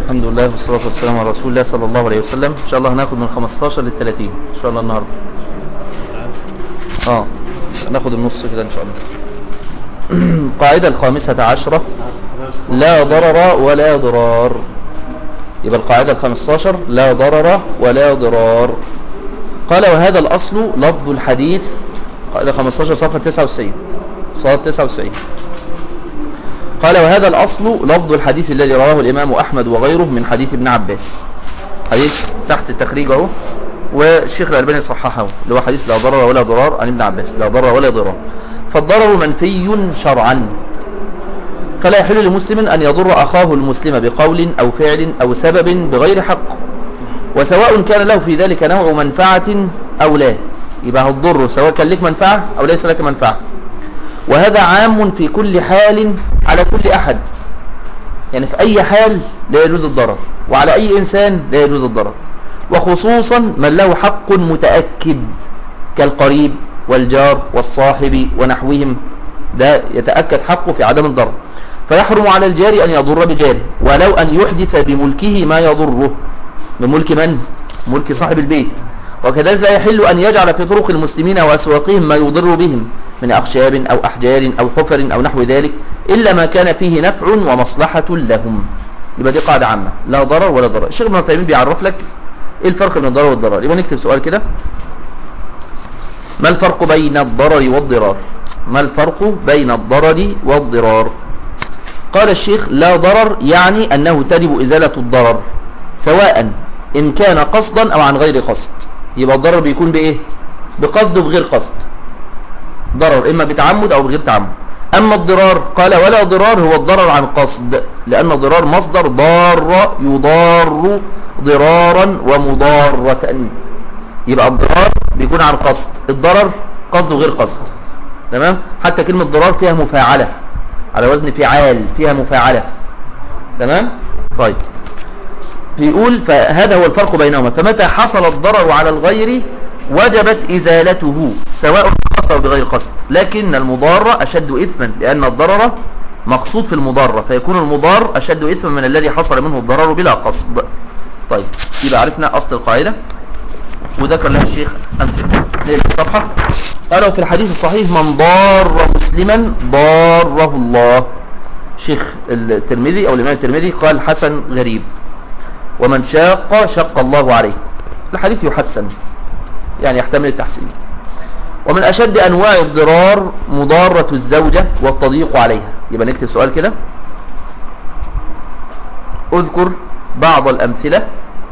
الحمد لله والصلاة والسلام على رسول الله صلى الله عليه وسلم إن شاء الله هناخد من 15 لل 30 إن شاء الله النهاردة اه ناخد النص كده إن شاء الله القاعدة الخامسة عشرة لا ضرر ولا ضرار يبقى القاعدة الخمستاشر لا ضرر ولا ضرار قال وهذا الأصل لفظ الحديث قاعدة 15 صفحة 99 صفحة 99 قال وهذا الأصل لفظ الحديث الذي رواه الإمام أحمد وغيره من حديث ابن عباس حديث تحت التخريج اهو والشيخ الألباني صححه اللي هو حديث لا ضرر ولا ضرار عن ابن عباس لا ضرر ولا ضرار فالضرر منفي شرعا فلا يحل لمسلم أن يضر أخاه المسلم بقول أو فعل أو سبب بغير حق وسواء كان له في ذلك نوع منفعة أو لا يبقى هتضره سواء كان لك منفعة أو ليس لك منفعة وهذا عام في كل حال على كل أحد يعني في أي حال لا يجوز الضرر وعلى أي إنسان لا يجوز الضرر وخصوصا من له حق متأكد كالقريب والجار والصاحب ونحوهم ده يتأكد حقه في عدم الضرر فيحرم على الجار أن يضر بجاره ولو أن يحدث بملكه ما يضره بملك من؟ ملك صاحب البيت وكذلك لا يحل أن يجعل في طرق المسلمين وأسواقهم ما يضر بهم من أخشاب أو أحجار أو حفر أو نحو ذلك إلا ما كان فيه نفع ومصلحة لهم يبقى دي قاعدة عامة لا ضرر ولا ضرر الشيخ ابن عثيمين بيعرف لك إيه الفرق بين الضرر والضرر يبقى نكتب سؤال كده ما الفرق بين الضرر والضرار ما الفرق بين الضرر والضرار قال الشيخ لا ضرر يعني أنه تجب إزالة الضرر سواء إن كان قصدا أو عن غير قصد يبقى الضرر بيكون بإيه بقصد وبغير قصد ضرر إما بتعمد أو بغير تعمد أما الضرار قال ولا ضرار هو الضرر عن قصد لأن الضرار مصدر ضار يضار ضرارا ومضارة يبقى الضرار بيكون عن قصد الضرر قصد وغير قصد تمام حتى كلمة ضرار فيها مفاعلة على وزن فعال فيها مفاعلة تمام طيب بيقول فهذا هو الفرق بينهما فمتى حصل الضرر على الغير وجبت إزالته سواء قصد أو بغير قصد لكن المضار أشد إثما لأن الضرر مقصود في المضارة فيكون المضار أشد إثما من الذي حصل منه الضرر بلا قصد طيب يبقى عرفنا أصل القاعدة وذكر لها الشيخ أمثلة ليه الصفحة قالوا في الحديث الصحيح من ضار مسلما ضاره الله شيخ الترمذي أو الإمام الترمذي قال حسن غريب ومن شاق شق الله عليه الحديث يحسن يعني يحتمل التحسين ومن أشد أنواع الضرار مضارة الزوجة والتضييق عليها يبقى نكتب سؤال كده اذكر بعض الأمثلة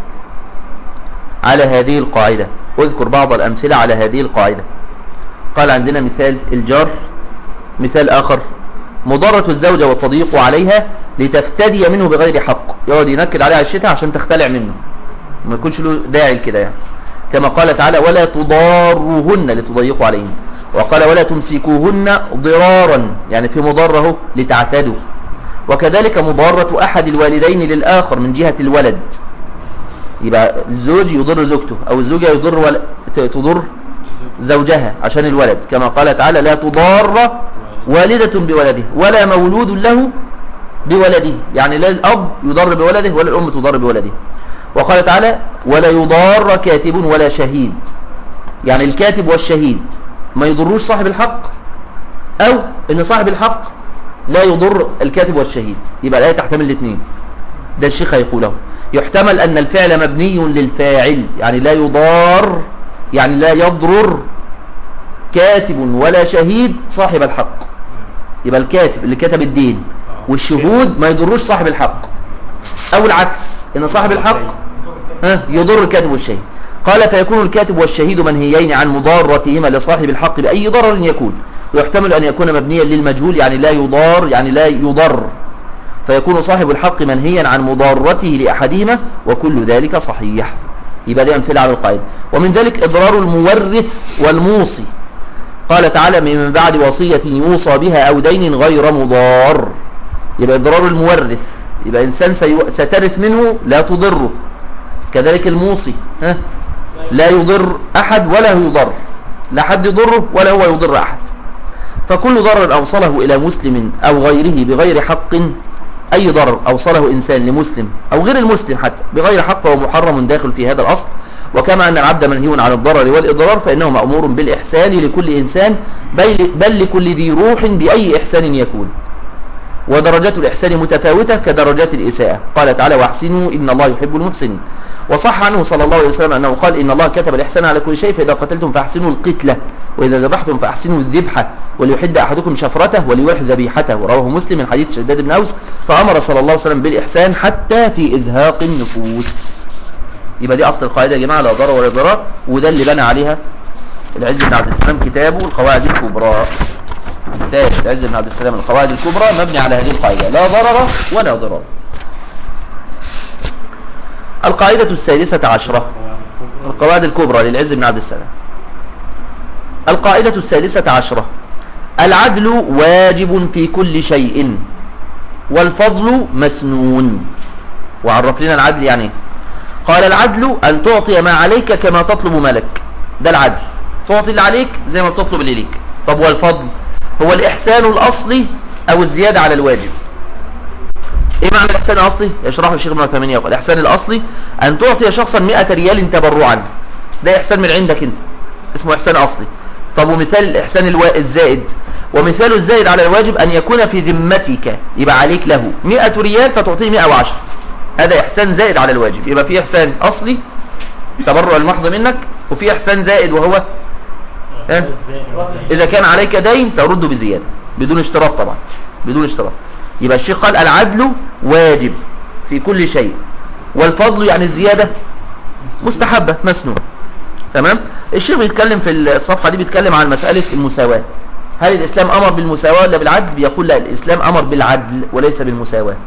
على هذه القاعدة اذكر بعض الأمثلة على هذه القاعدة قال عندنا مثال الجار مثال آخر مضارة الزوجة والتضييق عليها لتفتدي منه بغير حق يقعد ينكد عليها الشتاء عشان تختلع منه ما يكونش له داعي كده يعني كما قال تعالى ولا تضاروهن لتضيقوا عليهن وقال ولا تمسكوهن ضرارا يعني في مضاره لتعتدوا وكذلك مضارة أحد الوالدين للآخر من جهة الولد يبقى الزوج يضر زوجته أو الزوجة يضر ول... تضر زوجها عشان الولد كما قال تعالى لا تضار والدة بولده ولا مولود له بولده يعني لا الأب يضر بولده ولا الأم تضر بولده وقال تعالى ولا يضار كاتب ولا شهيد يعني الكاتب والشهيد ما يضروش صاحب الحق أو إن صاحب الحق لا يضر الكاتب والشهيد يبقى الآية تحتمل الاثنين ده الشيخ هيقوله يحتمل أن الفعل مبني للفاعل يعني لا يضار يعني لا يضرر كاتب ولا شهيد صاحب الحق يبقى الكاتب اللي كتب الدين والشهود ما يضروش صاحب الحق أو العكس إن صاحب الحق ها يضر الكاتب والشهيد قال فيكون الكاتب والشهيد منهيين عن مضارتهما لصاحب الحق بأي ضرر يكون ويحتمل أن يكون مبنيا للمجهول يعني لا يضار يعني لا يضر فيكون صاحب الحق منهيا عن مضارته لأحدهما وكل ذلك صحيح يبقى دي أمثلة على القاعدة ومن ذلك إضرار المورث والموصي قال تعالى من بعد وصية يوصى بها أو دين غير مضار يبقى إضرار المورث يبقى إنسان سترث منه لا تضره كذلك الموصي ها لا يضر أحد ولا هو يضر لا حد يضره ولا هو يضر أحد فكل ضرر أوصله إلى مسلم أو غيره بغير حق أي ضرر أوصله إنسان لمسلم أو غير المسلم حتى بغير حق فهو محرم داخل في هذا الأصل وكما أن العبد منهي عن الضرر والإضرار فإنه مأمور بالإحسان لكل إنسان بل لكل ذي روح بأي إحسان يكون ودرجات الإحسان متفاوتة كدرجات الإساءة قال تعالى واحسنوا إن الله يحب المحسنين وصح عنه صلى الله عليه وسلم أنه قال إن الله كتب الإحسان على كل شيء فإذا قتلتم فأحسنوا القتلة وإذا ذبحتم فأحسنوا الذبحة وليحد أحدكم شفرته وليوح ذبيحته رواه مسلم من حديث شداد بن أوس فأمر صلى الله عليه وسلم بالإحسان حتى في إزهاق النفوس يبقى دي أصل القاعدة يا جماعة لا ضرر ولا ضرار وده اللي بنى عليها العز بن عبد السلام كتابه القواعد الكبرى كتاب العز بن عبد السلام القواعد الكبرى مبني على هذه القاعدة لا ضرر ولا ضرار القاعدة السادسة عشرة القواعد الكبرى للعز بن عبد السلام القاعدة السادسة عشرة العدل واجب في كل شيء والفضل مسنون وعرف لنا العدل يعني ايه قال العدل أن تعطي ما عليك كما تطلب ما لك ده العدل تعطي اللي عليك زي ما بتطلب اللي ليك طب والفضل هو الإحسان الأصلي أو الزيادة على الواجب ايه معنى الاحسان الاصلي يشرحه الشيخ ابن عثيمين يقول الاحسان الاصلي ان تعطي شخصا 100 ريال تبرعا ده احسان من عندك انت اسمه احسان اصلي طب ومثال الاحسان الوا... الزائد ومثال الزائد على الواجب ان يكون في ذمتك يبقى عليك له 100 ريال فتعطيه 110 هذا احسان زائد على الواجب يبقى في احسان اصلي تبرع المحض منك وفي احسان زائد وهو ها؟ اذا كان عليك دين ترده بزياده بدون اشتراط طبعا بدون اشتراط يبقى الشيخ قال العدل واجب في كل شيء والفضل يعني الزيادة مستحبة مسنون تمام الشيخ بيتكلم في الصفحة دي بيتكلم عن مسألة المساواة هل الإسلام أمر بالمساواة ولا بالعدل بيقول لا الإسلام أمر بالعدل وليس بالمساواة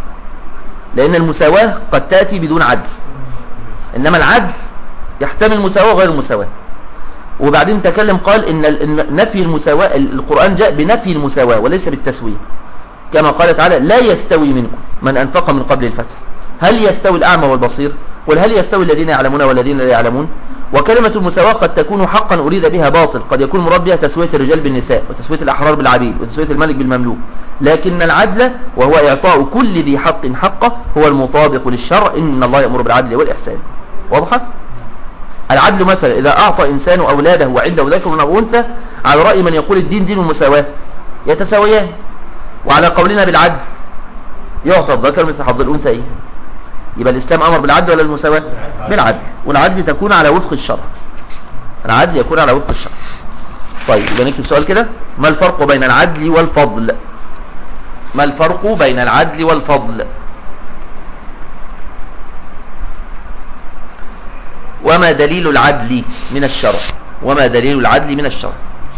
لأن المساواة قد تأتي بدون عدل إنما العدل يحتمل المساواة وغير المساواة وبعدين تكلم قال إن نفي المساواة القرآن جاء بنفي المساواة وليس بالتسوية كما قال تعالى لا يستوي منكم من أنفق من قبل الفتح هل يستوي الأعمى والبصير قل هل يستوي الذين يعلمون والذين لا يعلمون وكلمة المساواة قد تكون حقا أريد بها باطل قد يكون مراد بها تسوية الرجال بالنساء وتسوية الأحرار بالعبيد وتسوية الملك بالمملوك لكن العدل وهو إعطاء كل ذي حق حقه هو المطابق للشرع إن الله يأمر بالعدل والإحسان واضحة؟ العدل مثلا إذا أعطى إنسان أولاده وعنده ذكر أو أنثى على رأي من يقول الدين دين المساواة يتساويان وعلى قولنا بالعدل يعطى الذكر مثل حظ الأنثيين يبقى الإسلام أمر بالعدل ولا المساواة بالعدل والعدل تكون على وفق الشرع العدل يكون على وفق الشرع طيب يبقى نكتب سؤال كده ما الفرق بين العدل والفضل ما الفرق بين العدل والفضل وما دليل العدل من الشرع وما دليل العدل من الشرع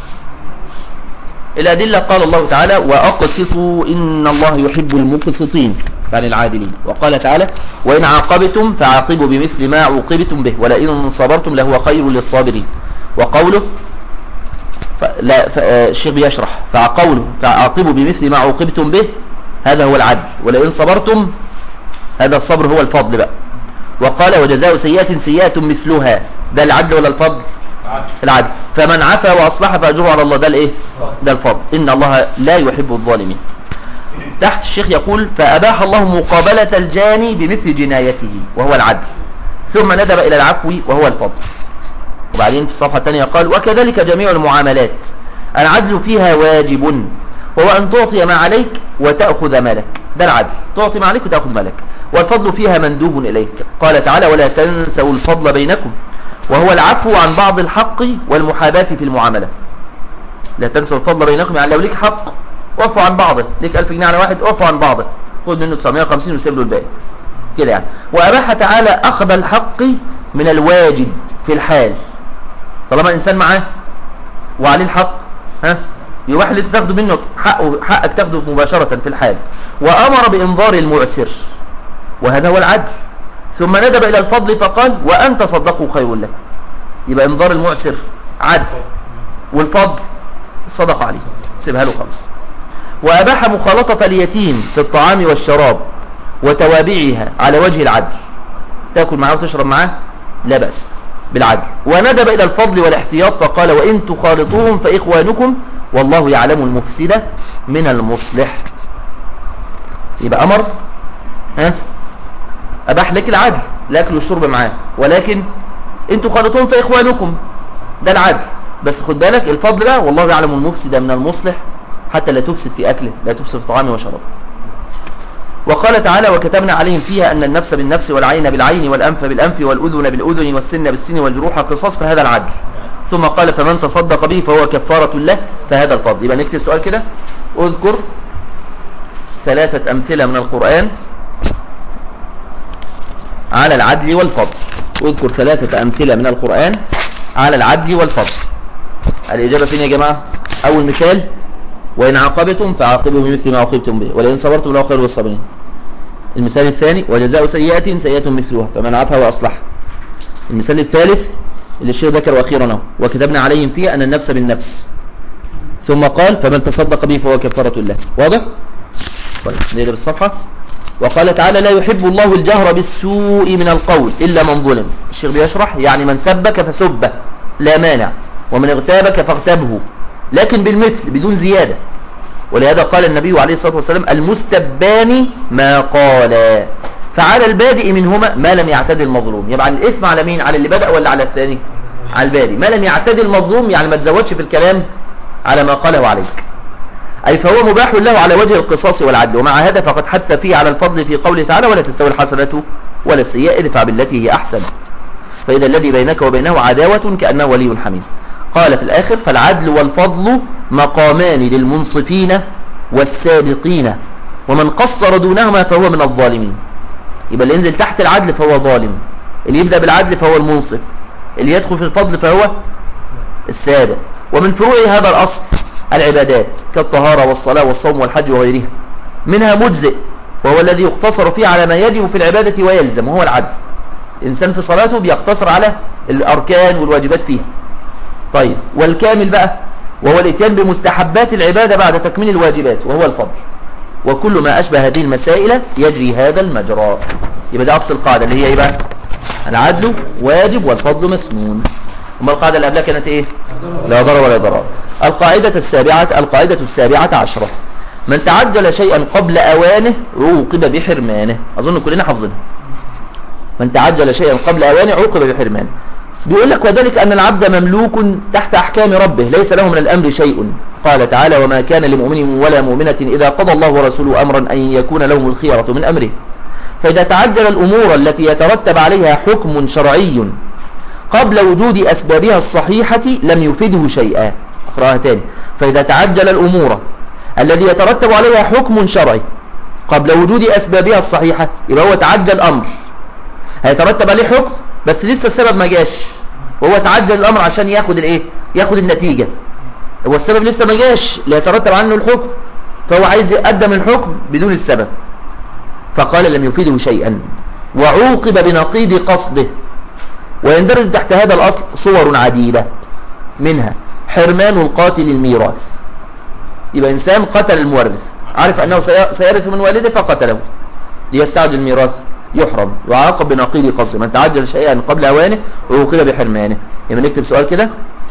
الأدلة قال الله تعالى وأقسطوا إن الله يحب المقسطين يعني العادلين وقال تعالى وإن عاقبتم فعاقبوا بمثل ما عوقبتم به ولئن صبرتم لهو خير للصابرين وقوله لا الشيخ بيشرح فقوله فعاقبوا بمثل ما عوقبتم به هذا هو العدل ولئن صبرتم هذا الصبر هو الفضل بقى وقال وجزاء سيئة سيئة مثلها ده العدل ولا الفضل العدل فمن عفا وأصلح فأجره على الله ده الايه ده الفضل إن الله لا يحب الظالمين تحت الشيخ يقول فأباح الله مقابلة الجاني بمثل جنايته وهو العدل ثم ندب إلى العفو وهو الفضل وبعدين في الصفحة الثانية قال وكذلك جميع المعاملات العدل فيها واجب وهو أن تعطي ما عليك وتأخذ مالك ده العدل تعطي ما عليك وتأخذ مالك والفضل فيها مندوب إليك قال تعالى ولا تنسوا الفضل بينكم وهو العفو عن بعض الحق والمحاباة في المعاملة لا تنسوا الفضل بينكم يعني لو ليك حق وفوا عن بعضه ليك 1000 جنيه على واحد وفوا عن بعضه خذ منه 950 وسيب له الباقي كده يعني وأباح تعالى أخذ الحق من الواجد في الحال طالما إنسان معاه وعليه الحق ها يباح اللي تاخده منه حقه حقك تاخده مباشرة في الحال وأمر بإنظار المعسر وهذا هو العدل ثم ندب إلى الفضل فقال وأن تصدقوا خير لك يبقى انظار المعسر عدل والفضل صدق عليه سيبها له خالص وأباح مخالطة اليتيم في الطعام والشراب وتوابعها على وجه العدل تأكل معاه وتشرب معاه لا بأس بالعدل وندب إلى الفضل والاحتياط فقال وإن تخالطوهم فإخوانكم والله يعلم المفسد من المصلح يبقى أمر ها أباح لك العدل الأكل والشرب معاه ولكن انتوا خالطون فإخوانكم ده العدل بس خد بالك الفضل بقى والله يعلم المفسد من المصلح حتى لا تفسد في أكله لا تفسد في طعامه وشرابه وقال تعالى وكتبنا عليهم فيها أن النفس بالنفس والعين بالعين والأنف بالأنف والأذن بالأذن والسن بالسن والجروح قصاص فهذا العدل ثم قال فمن تصدق به فهو كفارة له فهذا الفضل يبقى نكتب سؤال كده اذكر ثلاثة أمثلة من القرآن على العدل والفضل اذكر ثلاثة أمثلة من القرآن على العدل والفضل الإجابة فين يا جماعة أول مثال وإن عاقبتم فعاقبوا بمثل ما عاقبتم به ولئن صبرتم لو خير والصابرين المثال الثاني وجزاء سيئة سيئة مثلها فمن عفا وأصلح المثال الثالث اللي الشيخ ذكر أخيرا وكتبنا عليهم فيه أن النفس بالنفس ثم قال فمن تصدق به فهو كفارة الله واضح؟ طيب نقلب الصفحة وقال تعالى لا يحب الله الجهر بالسوء من القول إلا من ظلم الشيخ بيشرح يعني من سبك فسبه لا مانع ومن اغتابك فاغتبه لكن بالمثل بدون زيادة ولهذا قال النبي عليه الصلاة والسلام المستبان ما قال فعلى البادئ منهما ما لم يعتدي المظلوم يبقى عن الإثم على مين على اللي بدأ ولا على الثاني على البادئ ما لم يعتدي المظلوم يعني ما تزودش في الكلام على ما قاله عليك أي فهو مباح له على وجه القصاص والعدل ومع هذا فقد حث فيه على الفضل في قوله تعالى ولا تستوي الحسنة ولا السيئة ادفع بالتي هي أحسن فإذا الذي بينك وبينه عداوة كأنه ولي حميم قال في الآخر فالعدل والفضل مقامان للمنصفين والسابقين ومن قصر دونهما فهو من الظالمين يبقى اللي ينزل تحت العدل فهو ظالم اللي يبدأ بالعدل فهو المنصف اللي يدخل في الفضل فهو السابق ومن فروع هذا الأصل العبادات كالطهارة والصلاة والصوم والحج وغيرها منها مجزئ وهو الذي يقتصر فيه على ما يجب في العبادة ويلزم وهو العدل الإنسان في صلاته بيقتصر على الأركان والواجبات فيها طيب والكامل بقى وهو الاتيان بمستحبات العبادة بعد تكميل الواجبات وهو الفضل وكل ما أشبه هذه المسائل يجري هذا المجرى يبقى ده أصل القاعدة اللي هي إيه بقى العدل واجب والفضل مسنون أما القاعدة اللي قبلها كانت إيه لا ضرر ولا ضرر القاعدة السابعة القاعدة السابعة عشرة من تعجل شيئا قبل أوانه عوقب بحرمانه أظن كلنا حافظينها من تعجل شيئا قبل أوانه عوقب بحرمانه بيقول لك وذلك أن العبد مملوك تحت أحكام ربه ليس له من الأمر شيء قال تعالى وما كان لمؤمن ولا مؤمنة إذا قضى الله ورسوله أمرا أن يكون لهم الخيرة من أمره فإذا تعجل الأمور التي يترتب عليها حكم شرعي قبل وجود أسبابها الصحيحة لم يفيده شيئا أقرأها تاني فإذا تعجل الأمور الذي يترتب عليها حكم شرعي قبل وجود أسبابها الصحيحة يبقى هو تعجل أمر هيترتب عليه حكم بس لسه السبب ما جاش وهو تعجل الأمر عشان ياخد الايه ياخد النتيجة هو السبب لسه ما جاش ليترتب عنه الحكم فهو عايز يقدم الحكم بدون السبب فقال لم يفيده شيئا وعوقب بنقيض قصده ويندرج تحت هذا الأصل صور عديدة منها حرمان القاتل الميراث يبقى إنسان قتل المورث عارف أنه سيرث من والده فقتله ليستعجل الميراث يحرم يعاقب بنقيض قصد من تعجل شيئا قبل أوانه وعوقب بحرمانه يبقى نكتب سؤال كده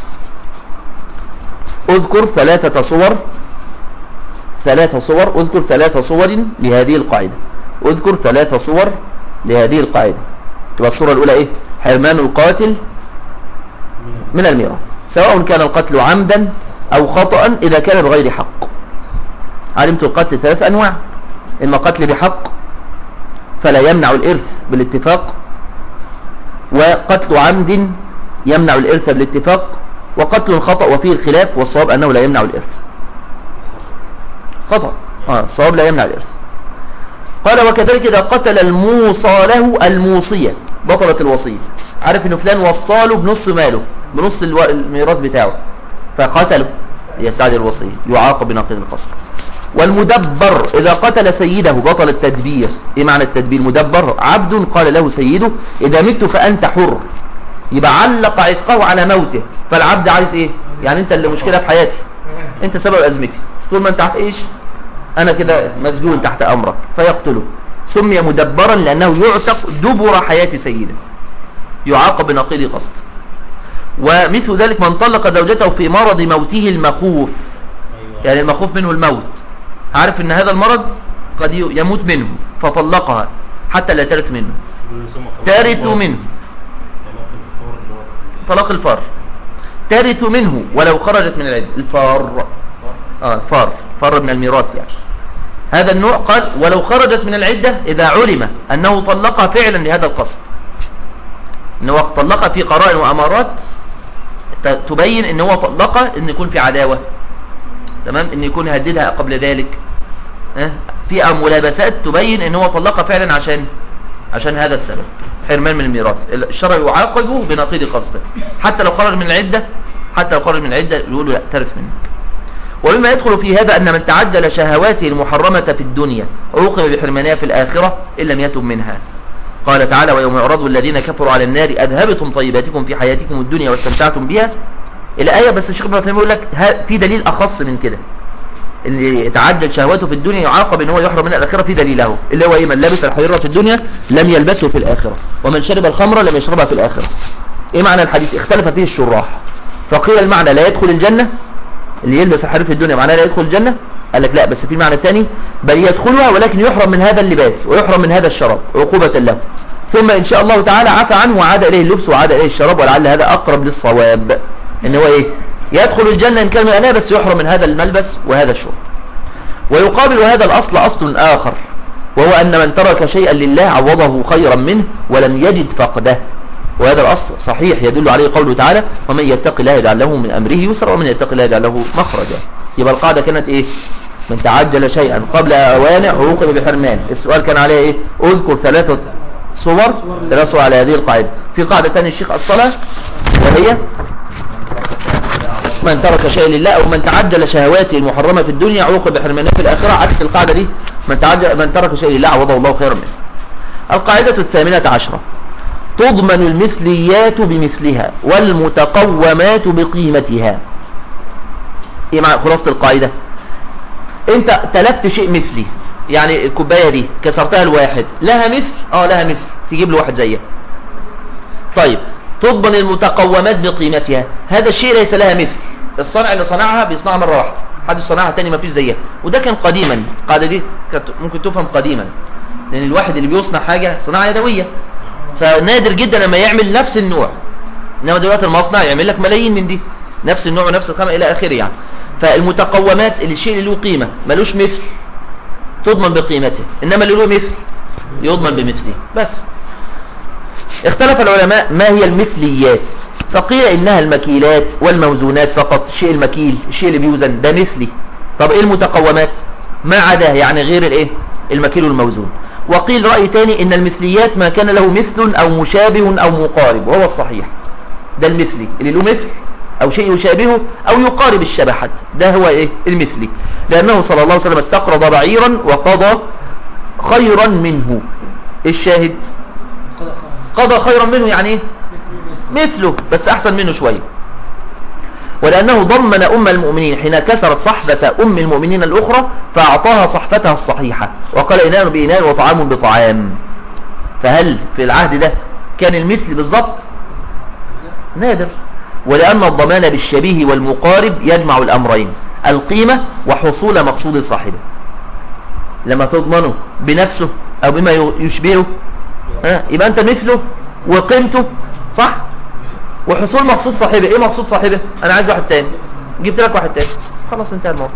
اذكر ثلاثة صور ثلاثة صور اذكر ثلاثة صور لهذه القاعدة اذكر ثلاثة صور لهذه القاعدة تبقى الصورة الأولى إيه حرمان القاتل من الميراث سواء كان القتل عمدا أو خطأ إذا كان بغير حق علمت القتل ثلاث أنواع إما قتل بحق فلا يمنع الإرث بالاتفاق وقتل عمد يمنع الإرث بالاتفاق وقتل خطأ وفيه الخلاف والصواب أنه لا يمنع الإرث خطأ آه الصواب لا يمنع الإرث قال وكذلك إذا قتل الموصى له الموصية بطلة الوصية عارف إنه فلان وصاله بنص ماله بنص الميراث بتاعه فقتله ليستعجل الوصية يعاقب بنقيض القصر والمدبر إذا قتل سيده بطل التدبير إيه معنى التدبير مدبر عبد قال له سيده إذا مت فأنت حر يبقى علق عتقه على موته فالعبد عايز إيه يعني أنت اللي مشكلة في حياتي أنت سبب أزمتي طول ما أنت إيش أنا كده مسجون تحت أمرك فيقتله سمي مدبرا لأنه يعتق دبر حياة سيده يعاقب بنقيض قصد ومثل ذلك من طلق زوجته في مرض موته المخوف يعني المخوف منه الموت عارف ان هذا المرض قد يموت منه فطلقها حتى لا ترث منه يسمى ترث الفار. منه طلاق الفار اللي هو طلاق الفار ترث منه ولو خرجت من العدة الفار اه الفار فر من الميراث يعني هذا النوع قال ولو خرجت من العدة إذا علم أنه طلقها فعلا لهذا القصد أنه طلقها في قرائن وأمارات ت- تبين أنه هو طلقها أن يكون في عداوة تمام أن يكون هددها قبل ذلك ها؟ في ملابسات تبين أنه هو طلقها فعلا عشان عشان هذا السبب حرمان من الميراث الشرع يعاقبه بنقيض قصده حتى لو خرج من العدة حتى لو خرج من العدة يقولوا لا ترث منك ومما يدخل في هذا أن من تعجل شهواته المحرمة في الدنيا عوقب بحرمانها في الآخرة إن لم يتب منها قال تعالى ويوم يعرض الذين كفروا على النار أذهبتم طيباتكم في حياتكم الدنيا واستمتعتم بها الآية بس الشيخ ابن عثيمين يقول لك ها- في دليل أخص من كده اللي يتعجل شهواته في الدنيا يعاقب ان هو يحرم من الاخره في دليله اللي هو ايه من لبس الحريره في الدنيا لم يلبسه في الاخره ومن شرب الخمر لم يشربها في الاخره ايه معنى الحديث اختلف فيه الشراح فقيل المعنى لا يدخل الجنه اللي يلبس الحرير في الدنيا معناه لا يدخل الجنه قال لك لا بس في المعنى الثاني بل يدخلها ولكن يحرم من هذا اللباس ويحرم من هذا الشراب عقوبه له ثم ان شاء الله تعالى عفى عنه وعاد اليه اللبس وعاد اليه الشراب ولعل هذا اقرب للصواب ان هو ايه يدخل الجنه ان كان من أنها بس يحرم من هذا الملبس وهذا الشرب ويقابل هذا الأصل أصل آخر وهو أن من ترك شيئا لله عوضه خيرا منه ولم يجد فقده وهذا الأصل صحيح يدل عليه قوله تعالى ومن يتق الله يجعل له من أمره يسرا ومن يتق الله يجعل له مخرجا يبقى القاعدة كانت إيه من تعجل شيئا قبل أوانه عوقب بحرمان السؤال كان عليه إيه أذكر ثلاثة صور ثلاثة صور على هذه القاعدة في قاعدة ثانية الشيخ الصلاة وهي من ترك شيئا لله او من تعجل شهواته المحرمه في الدنيا عوقب بحرمانه في الاخره عكس القاعده دي من تعجل من ترك شيئا لله عوضه الله خيرا منه القاعده الثامنه عشره تضمن المثليات بمثلها والمتقومات بقيمتها ايه مع خلاصه القاعده انت تلفت شيء مثلي يعني الكوبايه دي كسرتها لواحد لها مثل اه لها مثل تجيب له واحد زيها طيب تضمن المتقومات بقيمتها هذا الشيء ليس لها مثل الصنع اللي صنعها بيصنعها مرة واحدة حد صنعها تاني ما فيش زيها وده كان قديما القاعدة دي كانت ممكن تفهم قديما لأن الواحد اللي بيصنع حاجة صناعة يدوية فنادر جدا لما يعمل نفس النوع إنما دلوقتي المصنع يعمل لك ملايين من دي نفس النوع ونفس الخامة إلى آخره يعني فالمتقومات اللي الشيء اللي له قيمة ملوش مثل تضمن بقيمته إنما اللي له مثل يضمن بمثله بس اختلف العلماء ما هي المثليات فقيل انها المكيلات والموزونات فقط الشيء المكيل الشيء اللي بيوزن ده مثلي طب ايه المتقومات ما عداه يعني غير الايه المكيل والموزون وقيل رأي تاني ان المثليات ما كان له مثل او مشابه او مقارب وهو الصحيح ده المثلي اللي له مثل او شيء يشابهه او يقارب الشبه حتى ده هو ايه المثلي لانه صلى الله عليه وسلم استقرض بعيرا وقضى خيرا منه الشاهد قضى خيرا منه يعني ايه مثله بس احسن منه شويه ولانه ضمن ام المؤمنين حين كسرت صحفه ام المؤمنين الاخرى فاعطاها صحفتها الصحيحه وقال اناء باناء وطعام بطعام فهل في العهد ده كان المثل بالضبط نادر ولان الضمان بالشبيه والمقارب يجمع الامرين القيمه وحصول مقصود صاحبه لما تضمنه بنفسه او بما يشبهه ها يبقى انت مثله وقيمته صح وحصول مقصود صاحبه ايه مقصود صاحبه انا عايز واحد تاني جبت لك واحد تاني خلاص انتهى الموضوع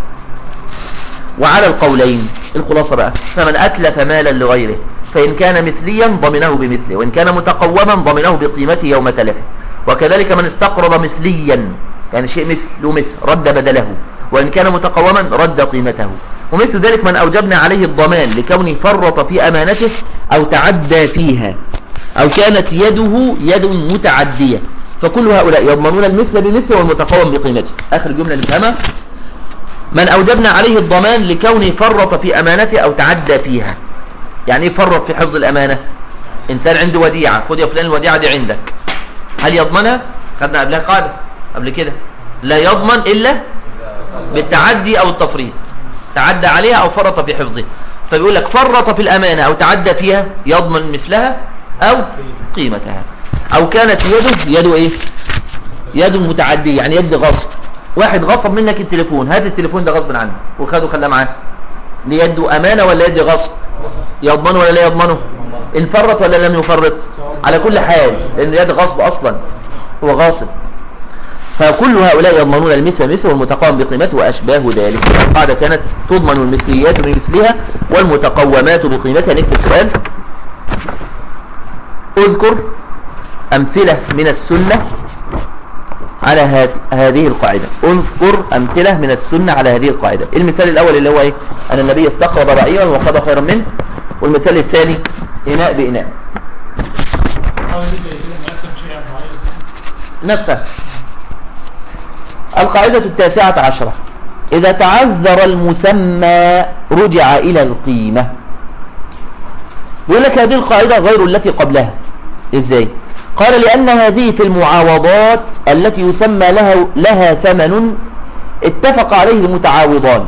وعلى القولين الخلاصه بقى فمن اتلف مالا لغيره فان كان مثليا ضمنه بمثله وان كان متقوما ضمنه بقيمته يوم تلفه وكذلك من استقرض مثليا يعني شيء مثل له مثل رد بدله وان كان متقوما رد قيمته ومثل ذلك من أوجبنا عليه الضمان لكونه فرط في أمانته أو تعدى فيها أو كانت يده يد متعدية فكل هؤلاء يضمنون المثل بمثل والمتقوم بقيمته آخر جملة نفهمها من أوجبنا عليه الضمان لكونه فرط في أمانته أو تعدى فيها يعني ايه فرط في حفظ الأمانة إنسان عنده وديعة خد يا فلان الوديعة دي عندك هل يضمنها خدنا قبلها قاعدة قبل كده لا يضمن إلا بالتعدي أو التفريط تعدى عليها أو فرط في حفظها فبيقول لك فرط في الأمانة أو تعدى فيها يضمن مثلها أو قيمتها أو كانت يده يده إيه يد متعدية يعني يد غصب واحد غصب منك التليفون هات التليفون ده غصب عنه وخده خلاه معاه دي يده أمانة ولا يد غصب يضمنه ولا لا يضمنه إن فرط ولا لم يفرط على كل حال لأن يد غصب أصلا هو غاصب فكل هؤلاء يضمنون المثل مثل والمتقوم بقيمته وأشباه ذلك القاعدة كانت تضمن المثليات بمثلها والمتقومات بقيمتها نكتب سؤال اذكر أمثلة من السنة على هذ- هذه القاعدة اذكر أمثلة من السنة على هذه القاعدة المثال الأول اللي هو إيه أن النبي استقرض بعيرا وقضى خيرا منه والمثال الثاني إناء بإناء حاول انت كده نقسم شيئا معين نفسها القاعدة التاسعة عشرة إذا تعذر المسمى رجع إلى القيمة يقول لك هذه القاعدة غير التي قبلها إزاي قال لأن هذه في المعاوضات التي يسمى لها, لها ثمن اتفق عليه المتعاوضان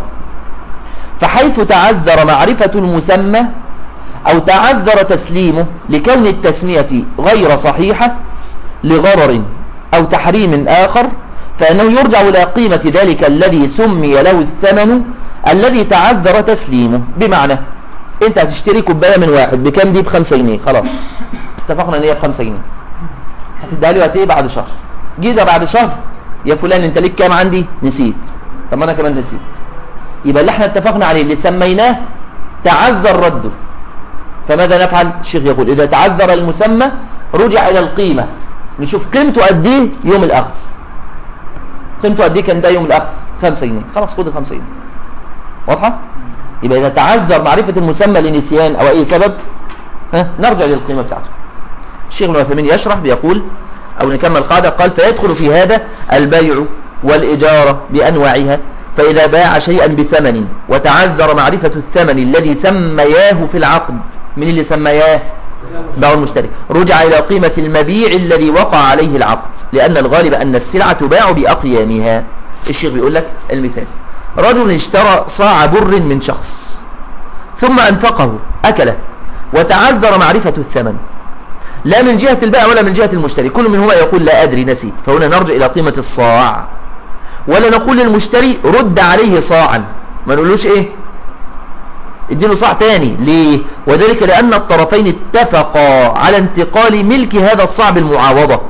فحيث تعذر معرفة المسمى أو تعذر تسليمه لكون التسمية غير صحيحة لغرر أو تحريم آخر فإنه يرجع إلى قيمة ذلك الذي سمي له الثمن الذي تعذر تسليمه بمعنى أنت هتشتري كوباية من واحد بكام دي بخمسة جنيه خلاص اتفقنا ان هي بخمسة جنيه هتديها لي وقت ايه بعد شهر جينا بعد شهر يا فلان انت ليك كام عندي نسيت طب ما انا كمان نسيت يبقى اللي احنا اتفقنا عليه اللي سميناه تعذر رده فماذا نفعل الشيخ يقول إذا تعذر المسمى رجع إلى القيمة نشوف قيمته قد ايه يوم الأخذ قيمته قد ايه كان ده يوم الأخذ 5 جنيه خلاص خد ال 5 جنيه واضحة؟ يبقى إذا تعذر معرفة المسمى لنسيان أو أي سبب ها نرجع للقيمة بتاعته الشيخ ابن عثيمين يشرح بيقول أو نكمل القاعدة قال فيدخل في هذا البيع والإجارة بأنواعها فإذا باع شيئا بثمن وتعذر معرفة الثمن الذي سمياه في العقد من اللي سمياه باع المشتري رجع إلى قيمة المبيع الذي وقع عليه العقد لأن الغالب أن السلعة تباع بأقيامها الشيخ بيقول لك المثال رجل اشترى صاع بر من شخص ثم أنفقه أكله وتعذر معرفة الثمن لا من جهة البائع ولا من جهة المشتري كل منهما يقول لا أدري نسيت فهنا نرجع إلى قيمة الصاع ولا نقول للمشتري رد عليه صاعا ما نقولوش ايه اديله صاع تاني ليه وذلك لأن الطرفين اتفقا على انتقال ملك هذا الصاع بالمعاوضة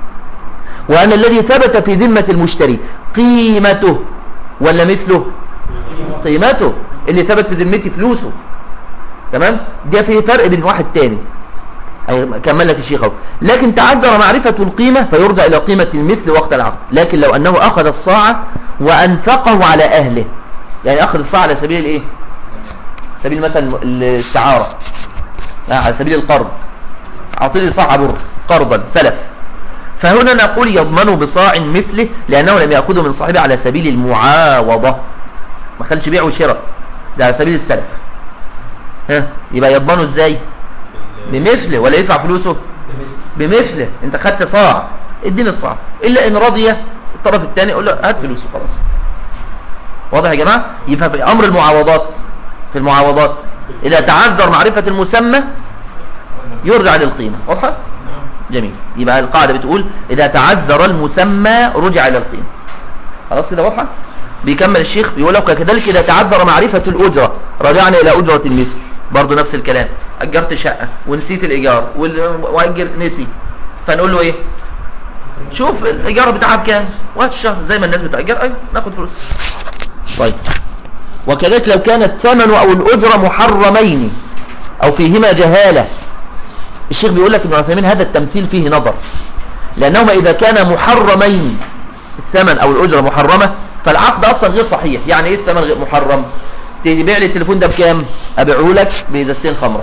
وأن الذي ثبت في ذمة المشتري قيمته ولا مثله قيمته اللي ثبت في ذمتي فلوسه تمام ده فيه فرق بين واحد تاني أي كمل لك الشيخ اهو لكن تعذر معرفة القيمة فيرجع إلى قيمة المثل وقت العقد لكن لو أنه أخذ الصاع وأنفقه على أهله يعني أخذ الصاع على سبيل الإيه سبيل مثلا الاستعارة لا على سبيل القرض أعطيني صاع بر قرضا سلف فهنا نقول يضمن بصاع مثله لأنه لم يأخذه من صاحبه على سبيل المعاوضة ما خلش بيع وشراء ده على سبيل السلف ها يبقى يضمنه ازاي بمثله ولا يدفع فلوسه بمثله انت خدت صاع اديني الصاع الا ان رضي الطرف الثاني يقول له هات فلوسه خلاص واضح يا جماعه يبقى في امر المعاوضات في المعاوضات اذا تعذر معرفه المسمى يرجع للقيمه واضحه جميل يبقى القاعده بتقول اذا تعذر المسمى رجع الى القيمه خلاص كده واضحه بيكمل الشيخ بيقول لك كذلك اذا تعذر معرفه الاجره رجعنا الى اجره المثل برضه نفس الكلام اجرت شقه ونسيت الايجار واجر نسي فنقول له ايه شوف الايجار بتاعها بكام وقت الشهر زي ما الناس بتاجر ايوه ناخد فلوس طيب وكذلك لو كان الثمن او الاجره محرمين او فيهما جهاله الشيخ بيقول لك ابن عثيمين هذا التمثيل فيه نظر لانهما اذا كان محرمين الثمن او الاجره محرمه فالعقد اصلا غير صحيح يعني ايه الثمن غير محرم تبيع لي التليفون ده بكام ابيعه لك بازازتين خمره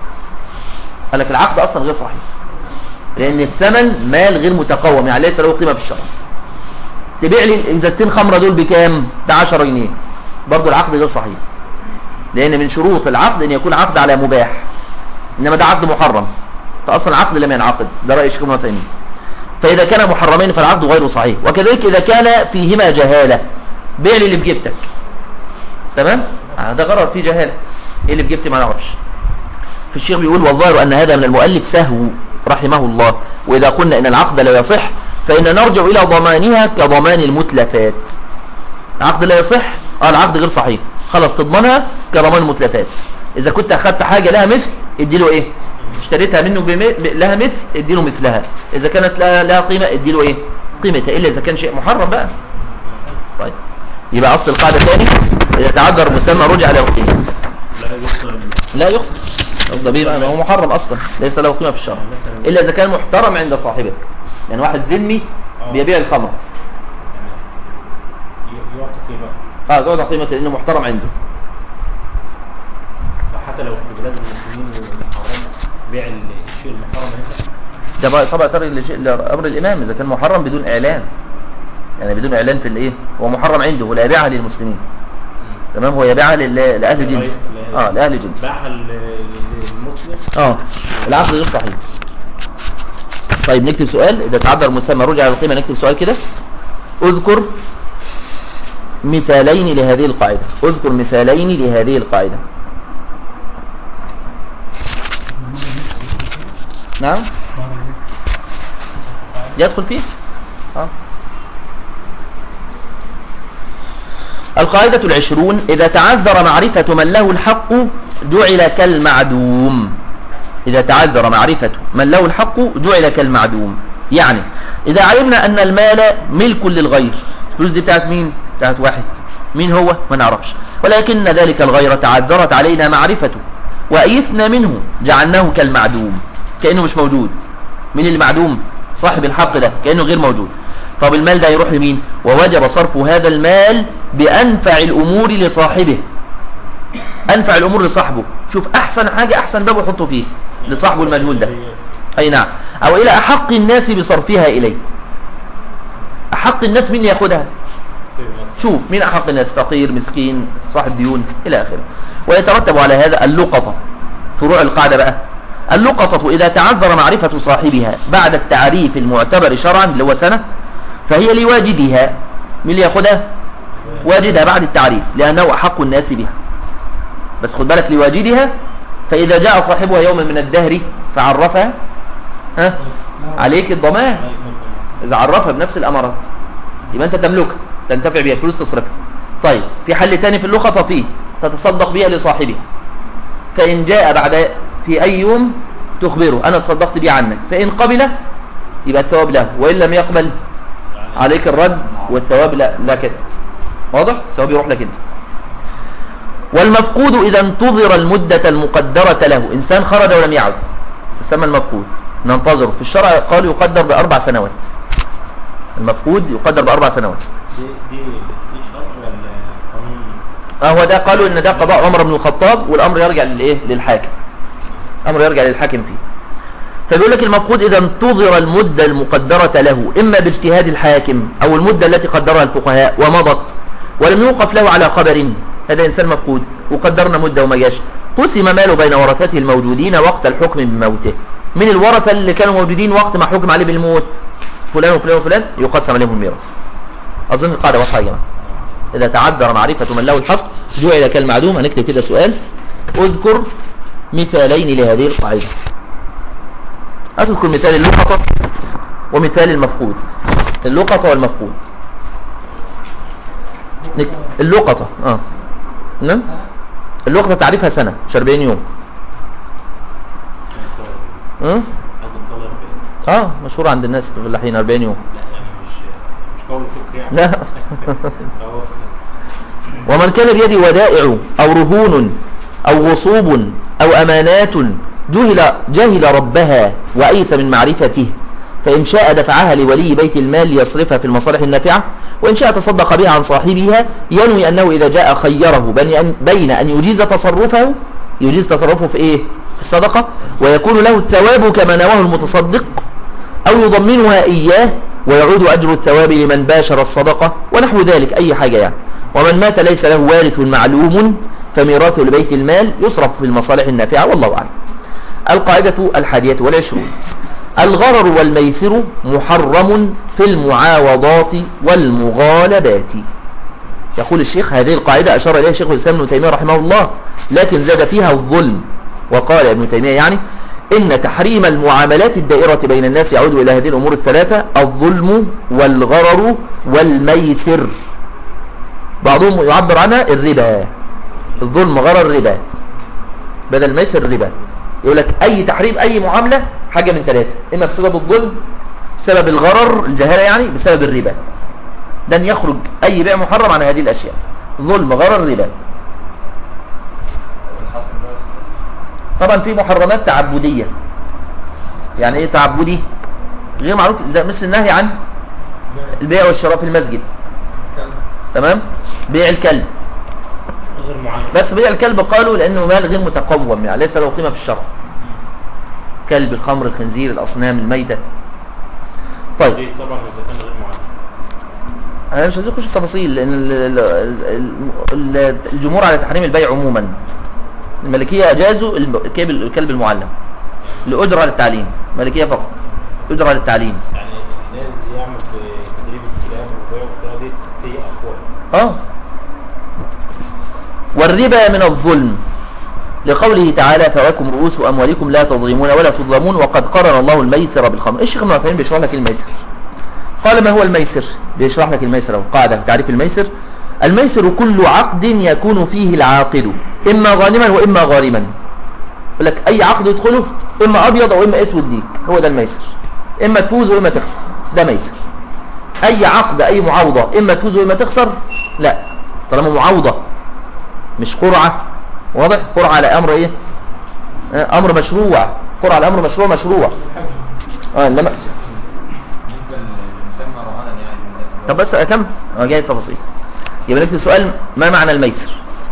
قال لك العقد اصلا غير صحيح لان الثمن مال غير متقوم يعني ليس له قيمه في الشرع تبيع لي ازازتين خمره دول بكام ده 10 جنيه برضه العقد غير صحيح لان من شروط العقد ان يكون عقد على مباح انما ده عقد محرم فاصلا العقد لم ينعقد ده راي الشيخ ابن تيميه فاذا كان محرمين فالعقد غير صحيح وكذلك اذا كان فيهما جهاله بيع لي اللي بجيبتك تمام ده غرر فيه جهاله ايه اللي بجيبتي ما نعرفش في الشيخ بيقول والظاهر ان هذا من المؤلف سهو رحمه الله واذا قلنا ان العقد لا يصح فان نرجع الى ضمانها كضمان المتلفات العقد لا يصح اه العقد غير صحيح خلاص تضمنها كضمان المتلفات اذا كنت اخدت حاجه لها مثل اديله ايه اشتريتها منه بم... ب... لها مثل اديله مثلها اذا كانت لها, لها قيمه اديله ايه قيمتها الا اذا كان شيء محرم بقى طيب يبقى اصل القاعده ثاني اذا تعذر مسمى رجع له قيمه لا يخسر لا يخطئ يخطئ بيه بقى ما هو محرم اصلا ليس له قيمه في الشرع الا اذا كان محترم عند صاحبه يعني واحد ذمي بيبيع الخمر ي- يعطي قيمة اه يقعد قيمه لانه محترم عنده حتى لو في بلاد المسلمين محرم بيع الشيء المحرم هنا ده بقى طبعا ترى لشيء لامر الامام اذا كان محرم بدون اعلان يعني بدون اعلان في الايه هو محرم عنده ولا يبيعها للمسلمين تمام هو يبيعها لل- لاهل جنس اه لاهل جنس باعها لل- للمسلم اه العقد غير صحيح طيب نكتب سؤال اذا تعذر مسمى رجع للقيمه نكتب سؤال كده اذكر مثالين لهذه القاعده اذكر مثالين لهذه القاعده نعم يدخل فيه اه القاعدة العشرون إذا تعذر معرفة من له الحق جعل كالمعدوم إذا تعذر معرفة من له الحق جعل كالمعدوم يعني إذا علمنا أن المال ملك للغير الفلوس دي بتاعت مين؟ بتاعت واحد مين هو؟ ما نعرفش ولكن ذلك الغير تعذرت علينا معرفته وأيسنا منه جعلناه كالمعدوم كأنه مش موجود مين المعدوم؟ صاحب الحق ده كأنه غير موجود طب المال ده يروح لمين؟ ووجب صرف هذا المال بأنفع الأمور لصاحبه أنفع الأمور لصاحبه شوف أحسن حاجة أحسن باب يحطه فيه لصاحبه المجهول ده أي نعم أو إلى أحق الناس بصرفها إليه أحق الناس مين ياخدها شوف مين أحق الناس فقير مسكين صاحب ديون إلى آخره ويترتب على هذا اللقطة فروع القاعدة بقى اللقطة إذا تعذر معرفة صاحبها بعد التعريف المعتبر شرعا اللي هو سنة فهي لواجدها مين اللي ياخدها واجدها بعد التعريف لأنه أحق الناس بها بس خد بالك لواجدها فإذا جاء صاحبها يوما من الدهر فعرفها ها عليك الضمان إذا عرفها بنفس الأمارات يبقى أنت تملكها تنتفع بها فلوس تصرفها طيب في حل تاني في اللقطة فيه تتصدق بها لصاحبها فإن جاء بعد في أي يوم تخبره أنا تصدقت بيه عنك فإن قبل يبقى الثواب له وإن لم يقبل عليك الرد والثواب لا لك انت واضح الثواب يروح لك انت والمفقود إذا انتظر المدة المقدرة له إنسان خرج ولم يعد يسمى المفقود ننتظره في الشرع قالوا يقدر بأربع سنوات المفقود يقدر بأربع سنوات دي دي دي شرع ولا قانون آه هو ده قالوا ان ده قضاء عمر بن الخطاب والامر يرجع للايه للحاكم الامر يرجع للحاكم فيه فبيقول لك المفقود اذا انتظر المده المقدره له اما باجتهاد الحاكم او المده التي قدرها الفقهاء ومضت ولم يوقف له على خبر هذا انسان مفقود وقدرنا مده وما جاش قسم ماله بين ورثته الموجودين وقت الحكم بموته من الورثه اللي كانوا موجودين وقت ما حكم عليه بالموت فلان وفلان وفلان يقسم عليهم الميراث اظن القاعده واضحه يا جماعه إذا تعذر معرفة من له الحق جعل كالمعدوم هنكتب كده سؤال اذكر مثالين لهذه القاعدة هتذكر مثال اللقطة ومثال المفقود اللقطة والمفقود نك... اللقطة اه نعم اللقطة تعريفها سنة مش 40 يوم اه هذا الدولار ب- اه مشهور عند الناس في الفلاحين 40 يوم لا يعني مش مش قول فقهي يعني لا هو ومن كان بيده ودائع أو رهون أو غصوب أو أمانات جهل, جهل ربها وأيس من معرفته فإن شاء دفعها لولي بيت المال ليصرفها في المصالح النافعة وإن شاء تصدق بها عن صاحبها ينوي أنه إذا جاء خيره بين أن, بين أن يجيز تصرفه يجيز تصرفه في إيه؟ في الصدقة ويكون له الثواب كما نواه المتصدق أو يضمنها إياه ويعود أجر الثواب لمن باشر الصدقة ونحو ذلك أي حاجة يعني ومن مات ليس له وارث معلوم فميراثه لبيت المال يصرف في المصالح النافعة والله أعلم القاعدة الحادية والعشرون الغرر والميسر محرم في المعاوضات والمغالبات يقول الشيخ هذه القاعدة أشار إليها شيخ الإسلام ابن تيمية رحمه الله لكن زاد فيها الظلم وقال ابن تيمية يعني إن تحريم المعاملات الدائرة بين الناس يعود إلى هذه الأمور الثلاثة الظلم والغرر والميسر بعضهم يعبر عنها الربا الظلم غرر ربا بدل الميسر الربا يقول لك اي تحريم اي معامله حاجه من ثلاثه اما بسبب الظلم بسبب الغرر الجهاله يعني بسبب الربا لن يخرج اي بيع محرم عن هذه الاشياء ظلم غرر ربا طبعا في محرمات تعبديه يعني ايه تعبدي غير معروف زي مثل النهي عن البيع والشراء في المسجد تمام بيع الكلب غير معين بس بيع الكلب قالوا لانه مال غير متقوم يعني ليس له قيمه في الشرع كلب الخمر الخنزير الاصنام الميته طيب دي طبعا اذا كان غير معين انا مش عايز اخش في التفاصيل لان ال- ال- ال- ال- الجمهور على تحريم البيع عموما الملكيه اجازوا الم- الكلب الكلب المعلم لاجره على التعليم ملكيه فقط اجره على التعليم يعني الناس اللي يعمل في تدريب الكلاب والبيع والشراء دي في اقوال اه والربا من الظلم لقوله تعالى فواكم رؤوس اموالكم لا تظلمون ولا تظلمون وقد قرن الله الميسر بالخمر الشيخ ابن عثيمين بيشرح لك الميسر قال ما هو الميسر بيشرح لك الميسر اهو قاعده تعريف الميسر الميسر كل عقد يكون فيه العاقد اما غانما واما غارما يقول لك اي عقد يدخله اما ابيض او اما اسود ليك هو ده الميسر اما تفوز واما تخسر ده ميسر اي عقد اي معاوضه اما تفوز واما تخسر لا طالما معاوضه مش قرعه واضح قرعه على امر ايه آه، امر مشروع قرعه على امر مشروع مشروع اه انما بالنسبه للمسمى رهانا يعني الناس طب بس اكمل اه جاي التفاصيل يبقى نكتب سؤال ما معنى الميسر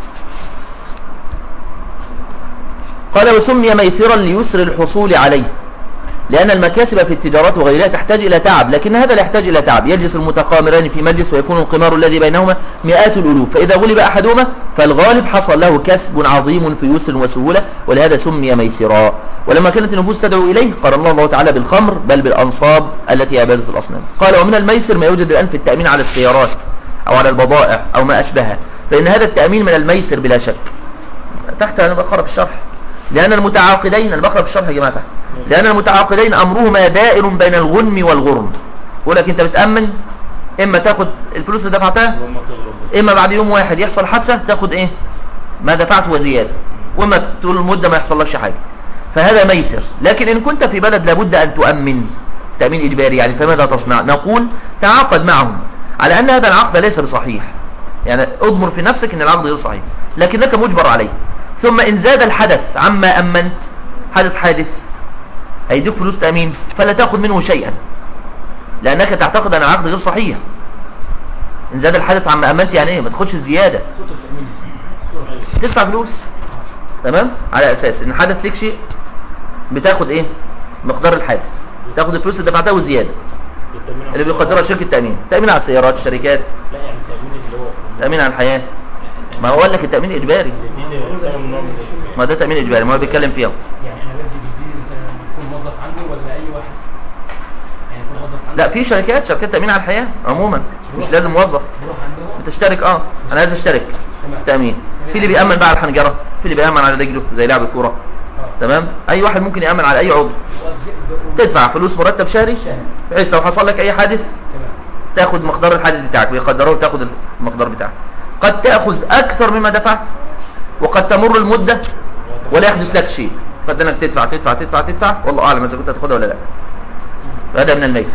قال وسمي ميسرا ليسر الحصول عليه لأن المكاسب في التجارات وغيرها تحتاج إلى تعب لكن هذا لا يحتاج إلى تعب يجلس المتقامران في مجلس ويكون القمار الذي بينهما مئات الألوف فإذا غلب أحدهما فالغالب حصل له كسب عظيم في يسر وسهولة ولهذا سمي ميسرا ولما كانت النفوس تدعو إليه قال الله تعالى بالخمر بل بالأنصاب التي هي عبادة الأصنام قال ومن الميسر ما يوجد الآن في التأمين على السيارات أو على البضائع أو ما أشبهها فإن هذا التأمين من الميسر بلا شك تحت أنا بقرأ في الشرح لأن المتعاقدين أنا بقرأ في الشرح يا جماعة تحت لأن المتعاقدين أمرهما دائر بين الغنم والغرم يقول لك أنت بتأمن إما تاخد الفلوس اللي دفعتها وما تغرب بس إما بعد يوم واحد يحصل حادثة تاخد إيه ما دفعت وزيادة وإما طول المدة ما يحصلكش حاجة فهذا ميسر لكن إن كنت في بلد لابد أن تؤمن تأمين إجباري يعني فماذا تصنع نقول تعاقد معهم على أن هذا العقد ليس بصحيح يعني اضمر في نفسك أن العقد غير صحيح لكنك مجبر عليه ثم إن زاد الحدث عما أمنت حدث حادث هيديك فلوس تأمين فلا تأخذ منه شيئا لأنك تعتقد أن العقد غير صحيح إن زاد الحدث عما أمنت يعني إيه ما تاخدش الزيادة صوت التأمين الصورة تدفع فلوس تمام على أساس إن حدث لك شيء بتاخد إيه مقدار الحادث تاخد الفلوس اللي دفعتها والزيادة التأمين على اللي بيقدرها شركة تأمين تأمين على السيارات الشركات لا يعني التأمين اللي هو تأمين على الحياة ما هو قال لك التأمين إجباري دي تعمل نوع من التأمين. ما ده تأمين إجباري ما هو بيتكلم فيها يعني انا بدي بيديني مثلا يكون موظف عندي ولا اي واحد يعني يكون موظف عندي لا في شركات شركات تأمين على الحياة عموما مش لازم موظف بروح عندهم بتشترك اه انا عايز اشترك تمام. تأمين في اللي بيأمن بقى على الحنجرة في اللي بيأمن على رجله زي لاعب الكورة اه تمام اي واحد ممكن يأمن على اي عضو وأبز- تدفع فلوس مرتب شهري شهر بحيث لو حصل لك اي حادث تمام تاخد مقدار الحادث بتاعك بيقدروه وتاخد المقدار بتاعك قد تاخذ اكثر مما دفعت وقد تمر المده ولا يحدث لك شيء فانت انك تدفع تدفع تدفع تدفع والله اعلم اذا كنت هتاخدها ولا لا هذا من الميسر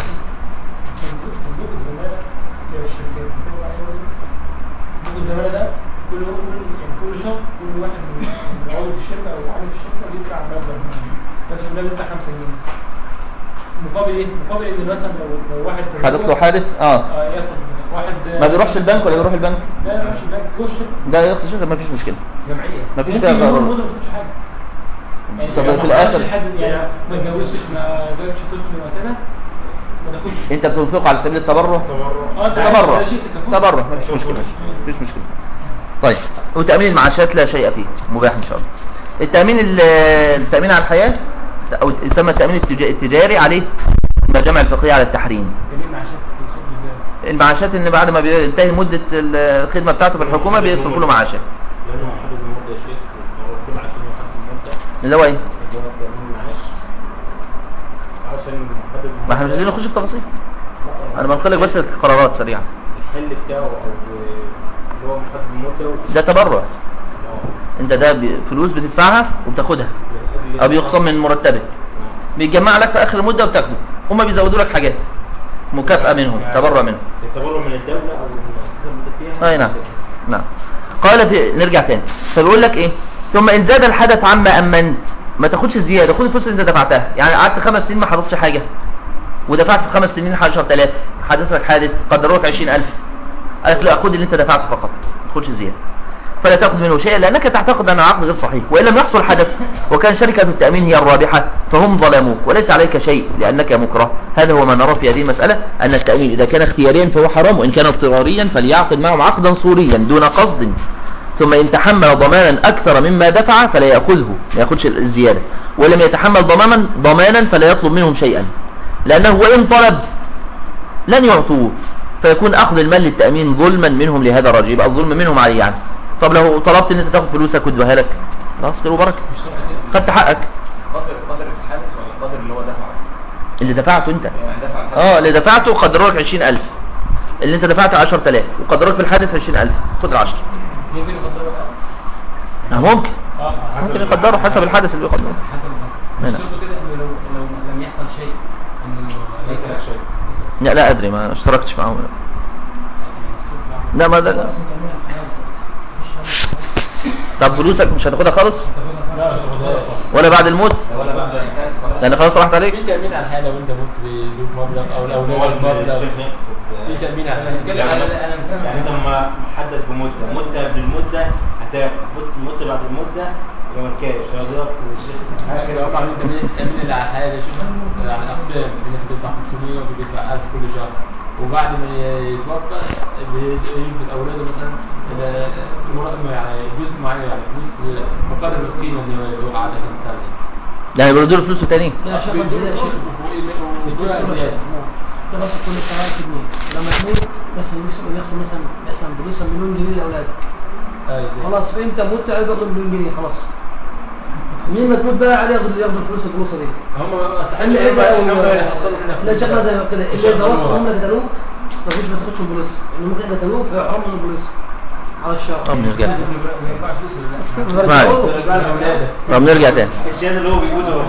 صندوق صندوق الزمالة اللي هو الشركات بتبقى عليه صندوق الزمالة ده كل كل يعني كل شهر كل واحد من من عضو في الشركة أو عامل في الشركة بيدفع مبلغ مثلا ده بيدفع 5 جنيه مثلا مقابل إيه؟ مقابل إن مثلا لو لو واحد حدث له حادث اه اه ياخد واحد ما بيروحش البنك ولا بيروح البنك لا لا مش البنك جوه الشركة ده ياخد شركه ما فيش مشكله جمعية مفيش ممكن فيها يمر غرر. مدة ما تاخدش حاجة يعني طب لو في ما حصلش الآخر- حد يعني ما اتجوزتش ما جالكش طفل وكده ما تاخدش انت بتنفقه على سبيل التبرع اه انت عارف تبرع ده شيء تكافؤ. تبرع ما فيش مشكله مفيش مشكله طيب وتامين المعاشات لا شيء فيه مباح ان شاء الله التامين ال- التامين على الحياه او يسمى التامين التجا- التجاري عليه المجامع الفقهيه على التحريم جميل معاشات سلسلة ازاي المعاشات ان بعد ما بينتهي مده الخدمه بتاعته في الحكومه بيصرفوا له معاشات لأنه محدد المدة يا شيخ هو كل عشان يحدد المدة اللي هو ايه اللي هو التأمين معاش عشان محدد ما احنا مش عايزين نخش في تفاصيل انا بنقل لك بس القرارات سريعه الحل بتاعه أو اللي هو محدد المدة و- ده تبرع انت ده ب- فلوس بتدفعها وبتاخدها او بيخصم من مرتبك بيتجمع لك في اخر المده وبتاخده هم بيزودوا لك حاجات مكافاه منهم تبرع منهم التبرع من الدولة أو من المؤسسة اللي أنت فيها اي نعم نعم قال في نرجع تاني فبيقول لك ايه ثم ان زاد الحدث عما امنت ما تاخدش الزياده خد الفلوس اللي انت دفعتها يعني قعدت خمس سنين ما حدثش حاجه ودفعت في خمس سنين 10000 حدث لك حادث قدروا لك 20000 قال لك لا خد اللي انت دفعته فقط ما تاخدش الزياده فلا تاخذ منه شيئا لانك تعتقد ان العقد غير صحيح وان لم يحصل حدث وكان شركه التامين هي الرابحه فهم ظلموك وليس عليك شيء لانك مكره هذا هو ما نرى في هذه المساله ان التامين اذا كان اختياريا فهو حرام وان كان اضطراريا فليعقد معهم عقدا صوريا دون قصد ثم ان تحمل ضمانا اكثر مما دفع فلا ياخذه ما ياخذش الزياده ولم يتحمل ضمانا ضمانا فلا يطلب منهم شيئا لانه وان طلب لن يعطوه فيكون اخذ المال للتامين ظلما منهم لهذا الرجل يبقى الظلم منهم عليه يعني طب لو طلبت ان انت تاخد فلوسك وادوها لك خلاص خير وبركه خدت حقك قدر قدر الحادث ولا القدر اللي هو دفعه؟ اللي دفعته انت يعني دفع الحادث اه اللي دفعته قدروا لك 20000 اللي انت دفعته 10000 وقدروا لك في الحادث 20000 خد ال 10 ممكن يقدروا بقى آه ممكن اه ممكن يقدروا حسب الحدث اللي بيقدره حسب هنا. الحسب الشرط كده انه لو لو لم يحصل شيء انه ليس لك شيء لا لا ادري ما اشتركتش معاهم لا ما ده لا. طب فلوسك مش هتاخدها خالص لا مش هتاخدها خالص ولا بعد الموت ولا بعد انتهت خلاص لان خلاص راحت عليك في تامين على الحاله وانت مت بيدوك مبلغ او هو الاولاد مبلغ الشيخ يقصد في تامين على الحاله بتكلم على انا بتكلم يعني انت لما محدد بمده مده قبل المده هتاخد مد- مده بعد المده يبقى ما تكاش هو ده يقصد الشيخ حاجه كده وقع من تامين التامين اللي على الحاله شوف على الاقسام في ناس بتدفع 500 وفي بيدفع 1000 كل شهر وبعد ما يتوفى يمكن اولاده مثلا إذا مرا- يعني جزء معين يعني فلوس مقدر القيمه اللي وقع عليها الانسان يعني بيردوا له فلوسه تاني لا شيخ ابتدائي يا شيخ ويدوها بيدوس زيادة. تبقى كل سنة 1000 جنيه لما تموت مثلا يقسم يقسم مثلا مثلا بيقسم مليون جنيه لاولادك أيوة. خلاص فانت مت عليه برضه مليون جنيه خلاص مين ما تموت بقى عليه ياخد ياخد الفلوس الفلوس دي هم اللي اذا هم يحصلوا منها لا شكلها زي ما كده اللي اذا وصلوا هم هم قتلوك ما فيش ما تاخدش البوليس لان ممكن قتلوك فيحرموا من البوليس على الشرع طب نرجع ما ينفعش فلوس ولا لا؟ ما عليك. أولادك. طب نرجع تاني الشهاده اللي هو بيقوله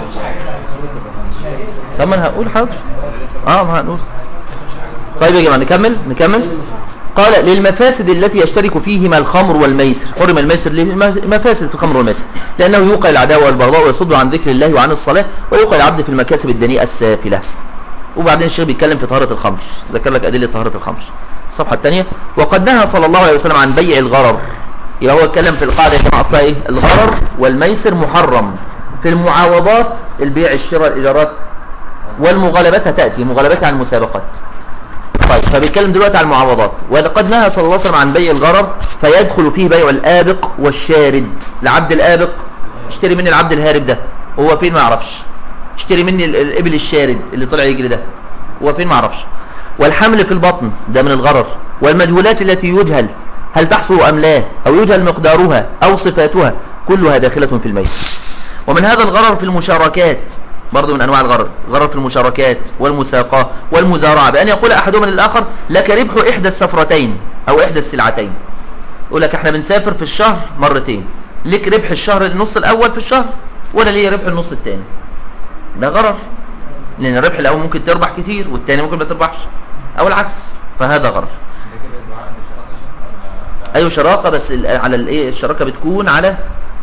طب ما انا هقول حاضر اه ما هنقول طيب يا جماعه نكمل نكمل قال للمفاسد التي يشترك فيهما الخمر والميسر حرم الميسر للمفاسد في الخمر والميسر لأنه يوقع العداوة والبغضاء ويصد عن ذكر الله وعن الصلاة ويوقع العبد في المكاسب الدنيئة السافلة وبعدين الشيخ بيتكلم في طهارة الخمر ذكر لك أدلة طهارة الخمر الصفحة الثانية وقد نهى صلى الله عليه وسلم عن بيع الغرر يبقى هو اتكلم في القاعدة يا جماعة أصلها إيه الغرر والميسر محرم في المعاوضات البيع الشراء الإيجارات والمغالبات هتأتي مغالبات عن المسابقات طيب فبيتكلم دلوقتي عن المعاوضات ولقد نهى صلى الله عليه وسلم عن بيع الغرر فيدخل فيه بيع الآبق والشارد العبد الآبق اشتري مني العبد الهارب ده هو فين ما يعرفش اشتري مني ال- الإبل الشارد اللي طلع يجري ده هو فين ما يعرفش والحمل في البطن ده من الغرر والمجهولات التي يجهل هل تحصل أم لا أو يجهل مقدارها أو صفاتها كلها داخلة في الميسر ومن هذا الغرر في المشاركات برضو من أنواع الغرر غرر في المشاركات والمساقاة والمزارعة بأن يقول أحدهما للآخر لك ربح إحدى السفرتين أو إحدى السلعتين يقول لك احنا بنسافر في الشهر مرتين لك ربح الشهر النص الأول في الشهر ولا ليه ربح النص الثاني ده غرر لأن الربح الأول ممكن تربح كتير والثاني ممكن ما تربحش أو العكس فهذا غرر ده كده الدعاء ده شراكه شيخ ولا أيوة شراكة بس ال- على الإيه الشراكة بتكون على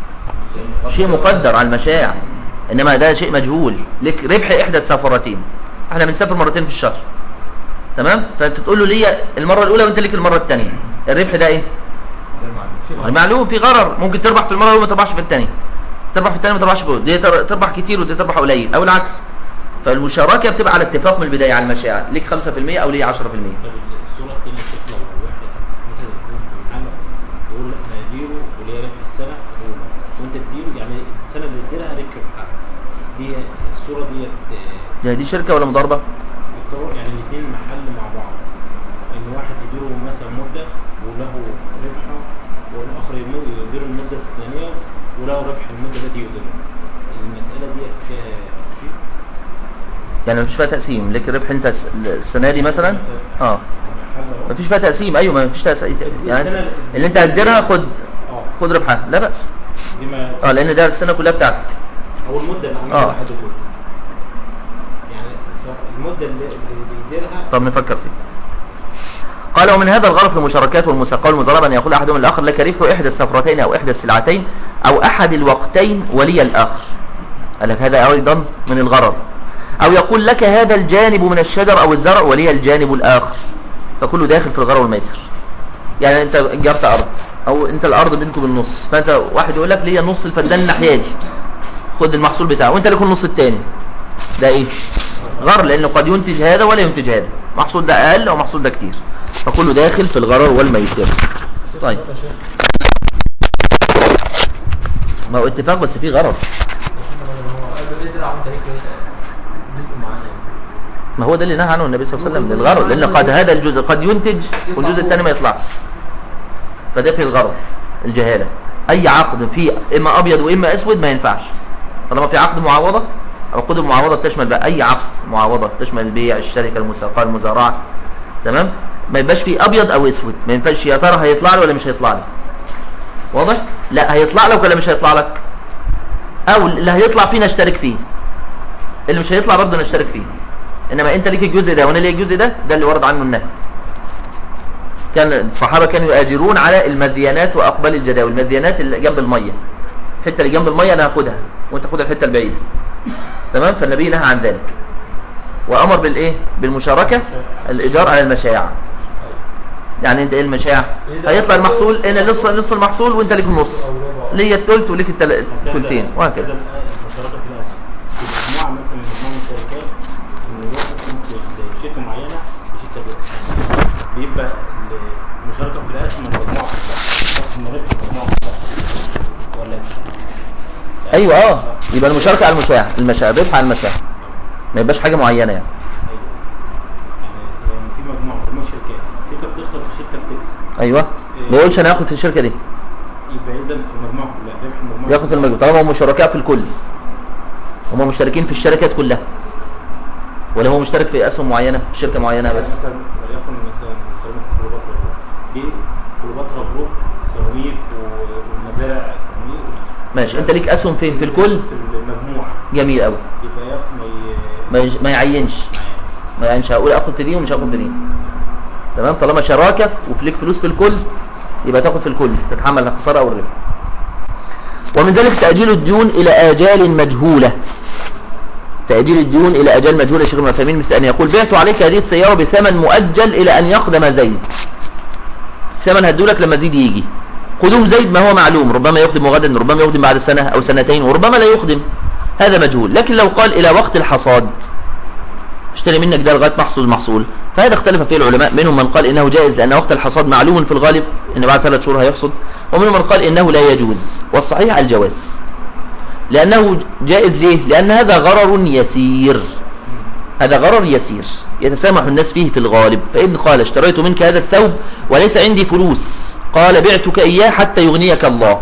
شيء مقدر على المشاع انما ده شيء مجهول لك ربح احدى السفرتين احنا بنسافر مرتين في الشهر تمام فانت تقول له ليا المره الاولى وانت ليك المره الثانيه الربح ده ايه غير معلوم معلوم في غرر ممكن تربح في المره الاولى وما تربحش في الثانيه تربح في الثانيه ما تربحش في الأولى. دي تر- تربح كتير ودي تربح قليل او العكس فالمشاركه بتبقى على اتفاق من البدايه على المشاع ليك 5% او ليا 10% طب الصورة التانية يا شيخ لو واحد مثلا يكون في محل يقول لا انا هديره وليا ربح السنة الأولى وأنت تديره يعني السنة اللي تديرها ليك ربحها دي الصورة ديت آه، دي- دي شركه ولا مضاربه يعتبر يعني الاثنين محل مع بعض إن واحد يديره مثلا مدة وله ربحها والآخر يم- يدير المدة الثانية وله ربح المدة التي يديرها المسألة ديت فيها شيء يعني مفيش فيها تقسيم ليك ربح انت الس- السنه دي مثلا اه محل أهو. مفيش فيها تقسيم ايوه مفيش تقسيم يعني السنة اللي انت هتديرها خد اه خد ربحها لا بأس دي ما اه لان ده السنه كلها بتاعتك او المده اللي آه. عملها لحد دلوقتي يعني سواء المده اللي, اللي بيديرها طب نفكر فيه قال ومن هذا الغرض في المشاركات والمساقات والمزاربة أن يقول أحدهم الآخر لك ربح إحدى السفرتين أو إحدى السلعتين أو أحد الوقتين ولي الآخر قال لك هذا أيضا من الغرض أو يقول لك هذا الجانب من الشجر أو الزرع ولي الجانب الآخر فكله داخل في الغرض والميسر يعني أنت جرت أرض أو أنت الأرض بينكم بالنص فأنت واحد يقول لك ليا نص الفدان الناحية دي خد المحصول بتاعه وأنت لك النص التاني ده إيه غر لأنه قد ينتج هذا ولا ينتج هذا محصول ده أقل أو محصول ده كتير فكله داخل في الغرر والميسر طيب ما هو اتفاق بس فيه غرر يزرع وانت هيك جزء معين ما هو ده اللي نهى عنه النبي صلى الله عليه وسلم للغرر لان قد هذا الجزء قد ينتج والجزء الثاني ما يطلعش فده في الغرر الجهاله اي عقد فيه اما ابيض واما اسود ما ينفعش طالما في عقد معاوضه عقود المعاوضه بتشمل بقى اي عقد معاوضه تشمل البيع الشركه المساقه المزارعه تمام ما يبقاش فيه ابيض او اسود ما ينفعش يا ترى هيطلع لي ولا مش هيطلع لي واضح لا هيطلع لك ولا مش هيطلع لك او اللي هيطلع فيه نشترك فيه اللي مش هيطلع برضه نشترك فيه انما انت ليك الجزء ده وانا ليا الجزء ده ده اللي ورد عنه النهي كان الصحابه كانوا يؤاجرون على المديانات واقبال الجداول المديانات اللي جنب الميه الحته اللي جنب الميه انا هاخدها وانت خد الحته البعيده تمام فالنبي نهى عن ذلك وامر بالايه بالمشاركه الايجار على المشاع يعني انت ايه المشاع هيطلع المحصول انا نص نص المحصول وانت ليك النص ليا الثلث وليك التل- الثلثين وهكذا المشتركه في الاسهم في مجموعه مثلا من مجموعه من الشركات ان يروح اسهم في شركه معينه وشركه بس بيبقى المشاركه في الاسهم من مجموعه كلها من ربح المجموعه كلها ولا مش ايوه اه يبقى المشاركه على المشاع المشاع الربح على المشاع ما يبقاش حاجه معينه يعني ايوه يعني يعني في مجموعه مجموعه شركات شركه بتخسر وشركه بتكسب ايوه ما يقولش انا هاخد في الشركه دي يبقى اذا المجموعه كلها ربح المجموعه ياخد في المجموع طالما هم شركاء في الكل هم مشتركين في الشركات كلها ولا هو مشترك في اسهم معينه في شركه معينه بس مثلا وليكن مثلا سيراميك كليوباترا جروب دي كليوباترا جروب سيراميك و- والمزارع سيراميك ماشي انت ليك اسهم فين في الكل في المجموعه جميل قوي يبقى يا ما ي- ما يج- ما يعينش ما يعينش هقول اخد في دي ومش هاخد في دي تمام طالما شراكه وفي ليك فلوس في الكل يبقى تاخد في الكل تتحمل الخساره او الربح ومن ذلك تأجيل الديون إلى آجال مجهولة تأجيل الديون إلى آجال مجهولة شيخ ابن عثيمين مثل أن يقول بعت عليك هذه السيارة بثمن مؤجل إلى أن يقدم زيد ثمن هدولك لما زيد يجي قدوم زيد ما هو معلوم ربما يقدم غدا ربما يقدم بعد سنة أو سنتين وربما لا يقدم هذا مجهول لكن لو قال إلى وقت الحصاد اشتري منك ده لغايه محصول محصول فهذا اختلف فيه العلماء منهم من قال انه جائز لان وقت الحصاد معلوم في الغالب ان بعد ثلاث شهور هيحصد ومنهم من قال انه لا يجوز والصحيح الجواز لانه جائز ليه لان هذا غرر يسير هذا غرر يسير يتسامح الناس فيه في الغالب فإن قال اشتريت منك هذا الثوب وليس عندي فلوس قال بعتك إياه حتى يغنيك الله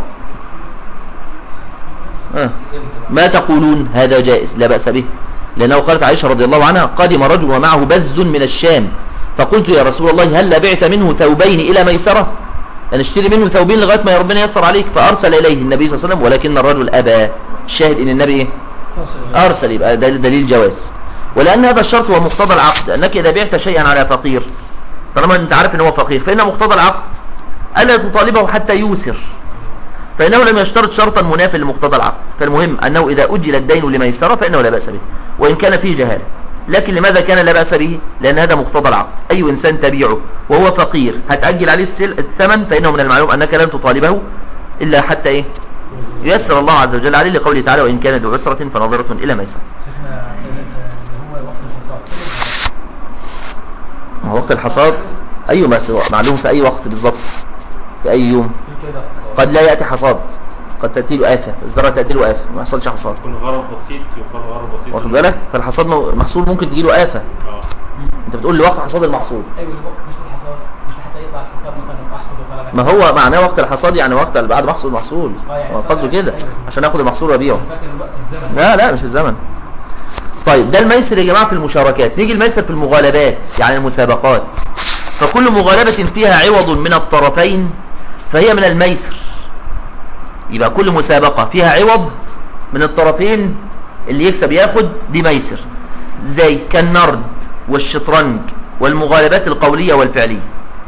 آه. ما تقولون هذا جائز لا بأس به لأنه قالت عائشة رضي الله عنها قدم رجل ومعه بز من الشام فقلت يا رسول الله هل بعت منه ثوبين إلى ميسرة أن اشتري منه ثوبين لغاية ما ربنا يسر عليك فأرسل إليه النبي صلى الله عليه وسلم ولكن الرجل أبى الشاهد إن النبي إيه؟ أرسل يبقى ده دليل جواز ولأن هذا الشرط هو مقتضى العقد أنك إذا بعت شيئا على فقير طالما أنت عارف أنه فقير فإن مقتضى العقد ألا تطالبه حتى يوسر فإنه لم يشترط شرطا منافا لمقتضى العقد فالمهم أنه إذا أجل الدين لميسرة فإنه لا بأس به وإن كان فيه جهالة لكن لماذا كان لا بأس به لأن هذا مقتضى العقد أي إنسان تبيعه وهو فقير هتأجل عليه السل الثمن فإنه من المعلوم أنك لن تطالبه إلا حتى إيه ييسر الله عز وجل عليه لقوله تعالى وإن كان ذو عسرة فنظرة إلى ميسر شيخنا اللي هو وقت الحصاد ما هو وقت الحصاد أي معلوم في أي وقت بالضبط في أي يوم في كده قد لا يأتي حصاد قد تأتي له آفة الزراعة تأتي له آفة ما يحصلش حصاد يكون غرض بسيط يقال غرض بسيط واخد بالك فالحصاد مو- المحصول ممكن تجي له آفة اه انت بتقول لي وقت حصاد المحصول ايوه الوقت مش الحصاد مش حتى يطلع الحصاد مثلا احصد وطلع لك ما هو معناه وقت الحصاد يعني وقت اللي بعد محصول المحصول آه يعني هو قصده كده أيوة. عشان اخد المحصول وابيعه فاكر الوقت الزمن لا لا مش الزمن طيب ده الميسر يا جماعه في المشاركات نيجي الميسر في المغالبات يعني المسابقات فكل مغالبة فيها عوض من الطرفين فهي من الميسر يبقى كل مسابقة فيها عوض من الطرفين اللي يكسب ياخد دي ميسر زي كالنرد والشطرنج والمغالبات القولية والفعلية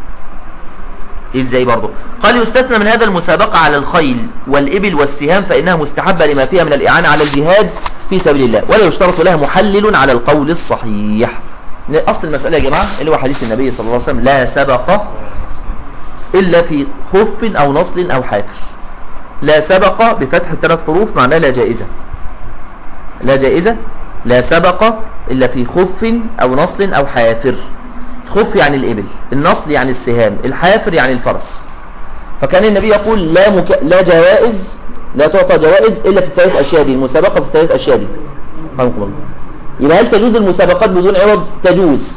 ازاي برضه قال يستثنى من هذا المسابقة على الخيل والإبل والسهام فإنها مستحبة لما فيها من الإعانة على الجهاد في سبيل الله ولا يشترط لها محلل على القول الصحيح أصل المسألة يا جماعة اللي هو حديث النبي صلى الله عليه وسلم لا سبق إلا في خف أو نصل أو حافر لا سبق بفتح الثلاث حروف معناه لا جائزة لا جائزة لا سبق إلا في خف أو نصل أو حافر خف يعني الإبل النصل يعني السهام الحافر يعني الفرس فكان النبي يقول لا, مك... لا جوائز لا تعطى جوائز إلا في الثلاث أشياء دي المسابقة في الثلاث أشياء دي رحمكم الله يبقى هل تجوز المسابقات بدون عوض تجوز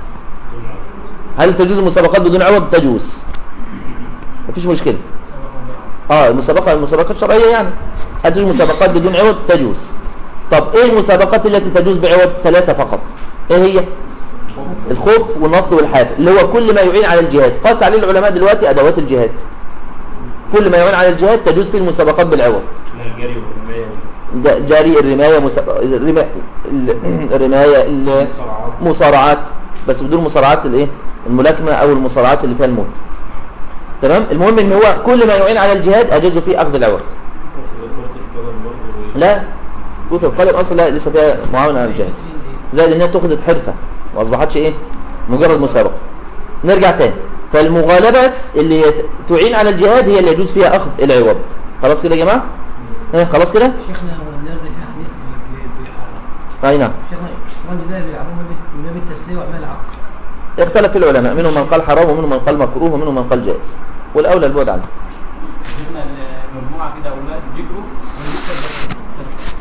هل تجوز المسابقات بدون عوض تجوز مفيش مشكلة اه المسابقة المسابقات الشرعية يعني هل تجوز المسابقات بدون عوض تجوز طب ايه المسابقات التي تجوز بعوض ثلاثة فقط ايه هي الخوف والنصر والحافر اللي هو كل ما يعين على الجهاد قاس عليه العلماء دلوقتي ادوات الجهاد كل ما يعين على الجهاد تجوز فيه المسابقات بالعوض من الجري والرماية ج- جري الرماية مسا... الرما... ال- الرماية ال- والمصارعات مصارعات بس بدون مصارعات الايه الملاكمة او المصارعات اللي فيها الموت تمام المهم ان هو كل ما يعين على الجهاد اجازوا فيه اخذ العوض وفي كرة القدم برضه لا كرة القدم اصلا لا لسه فيها معاونة على الجهاد زائد ان هي اتخذت حرفة ما اصبحتش ايه مجرد مسابقة نرجع تاني فالمغالبات اللي يت- تعين على الجهاد هي اللي يجوز فيها اخذ العوض خلاص كده يا جماعة ها خلاص كده شيخنا هو النرد في حديث بي- بي- بيحرم اي نعم شيخنا الشطرنج ده بيلعبوه ما بي- من باب التسلية وأعمال العقل اختلف في العلماء منهم من قال حرام ومنهم من قال مكروه ومنهم من قال جائز والاولى البعد عنه جبنا مجموعه كده اولاد بيجروا ونكسب بس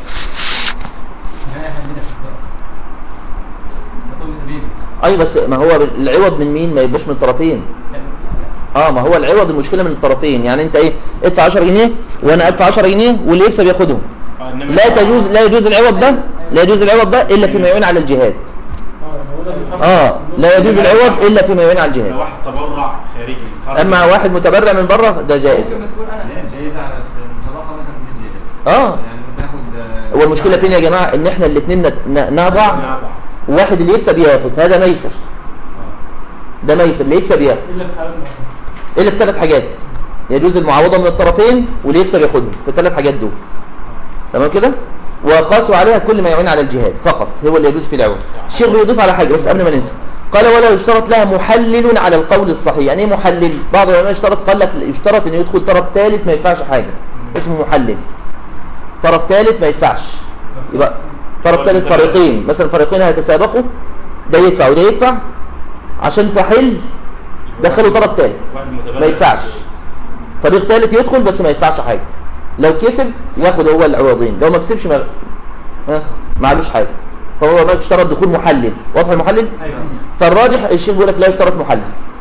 نهايه عندنا في الدار هتقول بيجري اي بس ما هو العوض من مين ما يبقاش من الطرفين اه ما هو العوض المشكله من الطرفين يعني انت ايه ادفع 10 جنيه وانا ادفع 10 جنيه واللي يكسب ياخدهم آه، إنما لا تجوز لا يجوز العوض ده لا يجوز العوض ده الا فيما يعين على الجهاد اه لا يجوز العوض الا فيما يعين على لو الجهاد واحد تبرع خارجي خرج اما واحد متبرع من بره ده جائز ممكن بس تقول انا جايزه على المسابقه مثلا مش جايزه اه يعني بتاخد آه، هو المشكله فين يا جماعه ان احنا الاثنين نضع نضع. وواحد اللي يكسب ياخد هذا ميسر ده ميسر اللي يكسب ياخد الا في حالات معينة. الا في ثلاث حاجات يجوز المعاوضه من الطرفين واللي يكسب ياخدهم في الثلاث حاجات دول تمام كده وقاسوا عليها كل ما يعين على الجهاد فقط هو اللي يجوز في العوض الشيخ بيضيف على حاجه بس قبل ما ننسى قال ولا يشترط لها محلل على القول الصحيح يعني ايه محلل بعض العلماء اشترط قال لك يشترط ان يدخل طرف ثالث ما يدفعش حاجه اسمه محلل طرف ثالث ما يدفعش يبقى طرف ثالث فريقين مثلا فريقين هيتسابقوا ده يدفع وده يدفع عشان تحل دخلوا طرف ثالث واحد متبرع ما يدفعش. فريق ثالث يدخل بس ما يدفعش حاجه لو كسب ياخد هو العوضين لو ما كسبش ما ها ما عليهوش حاجه فهو ما اشترط دخول محلل واضح المحلل ايوه فالراجح الشيخ بيقول لك لا يشترط محلل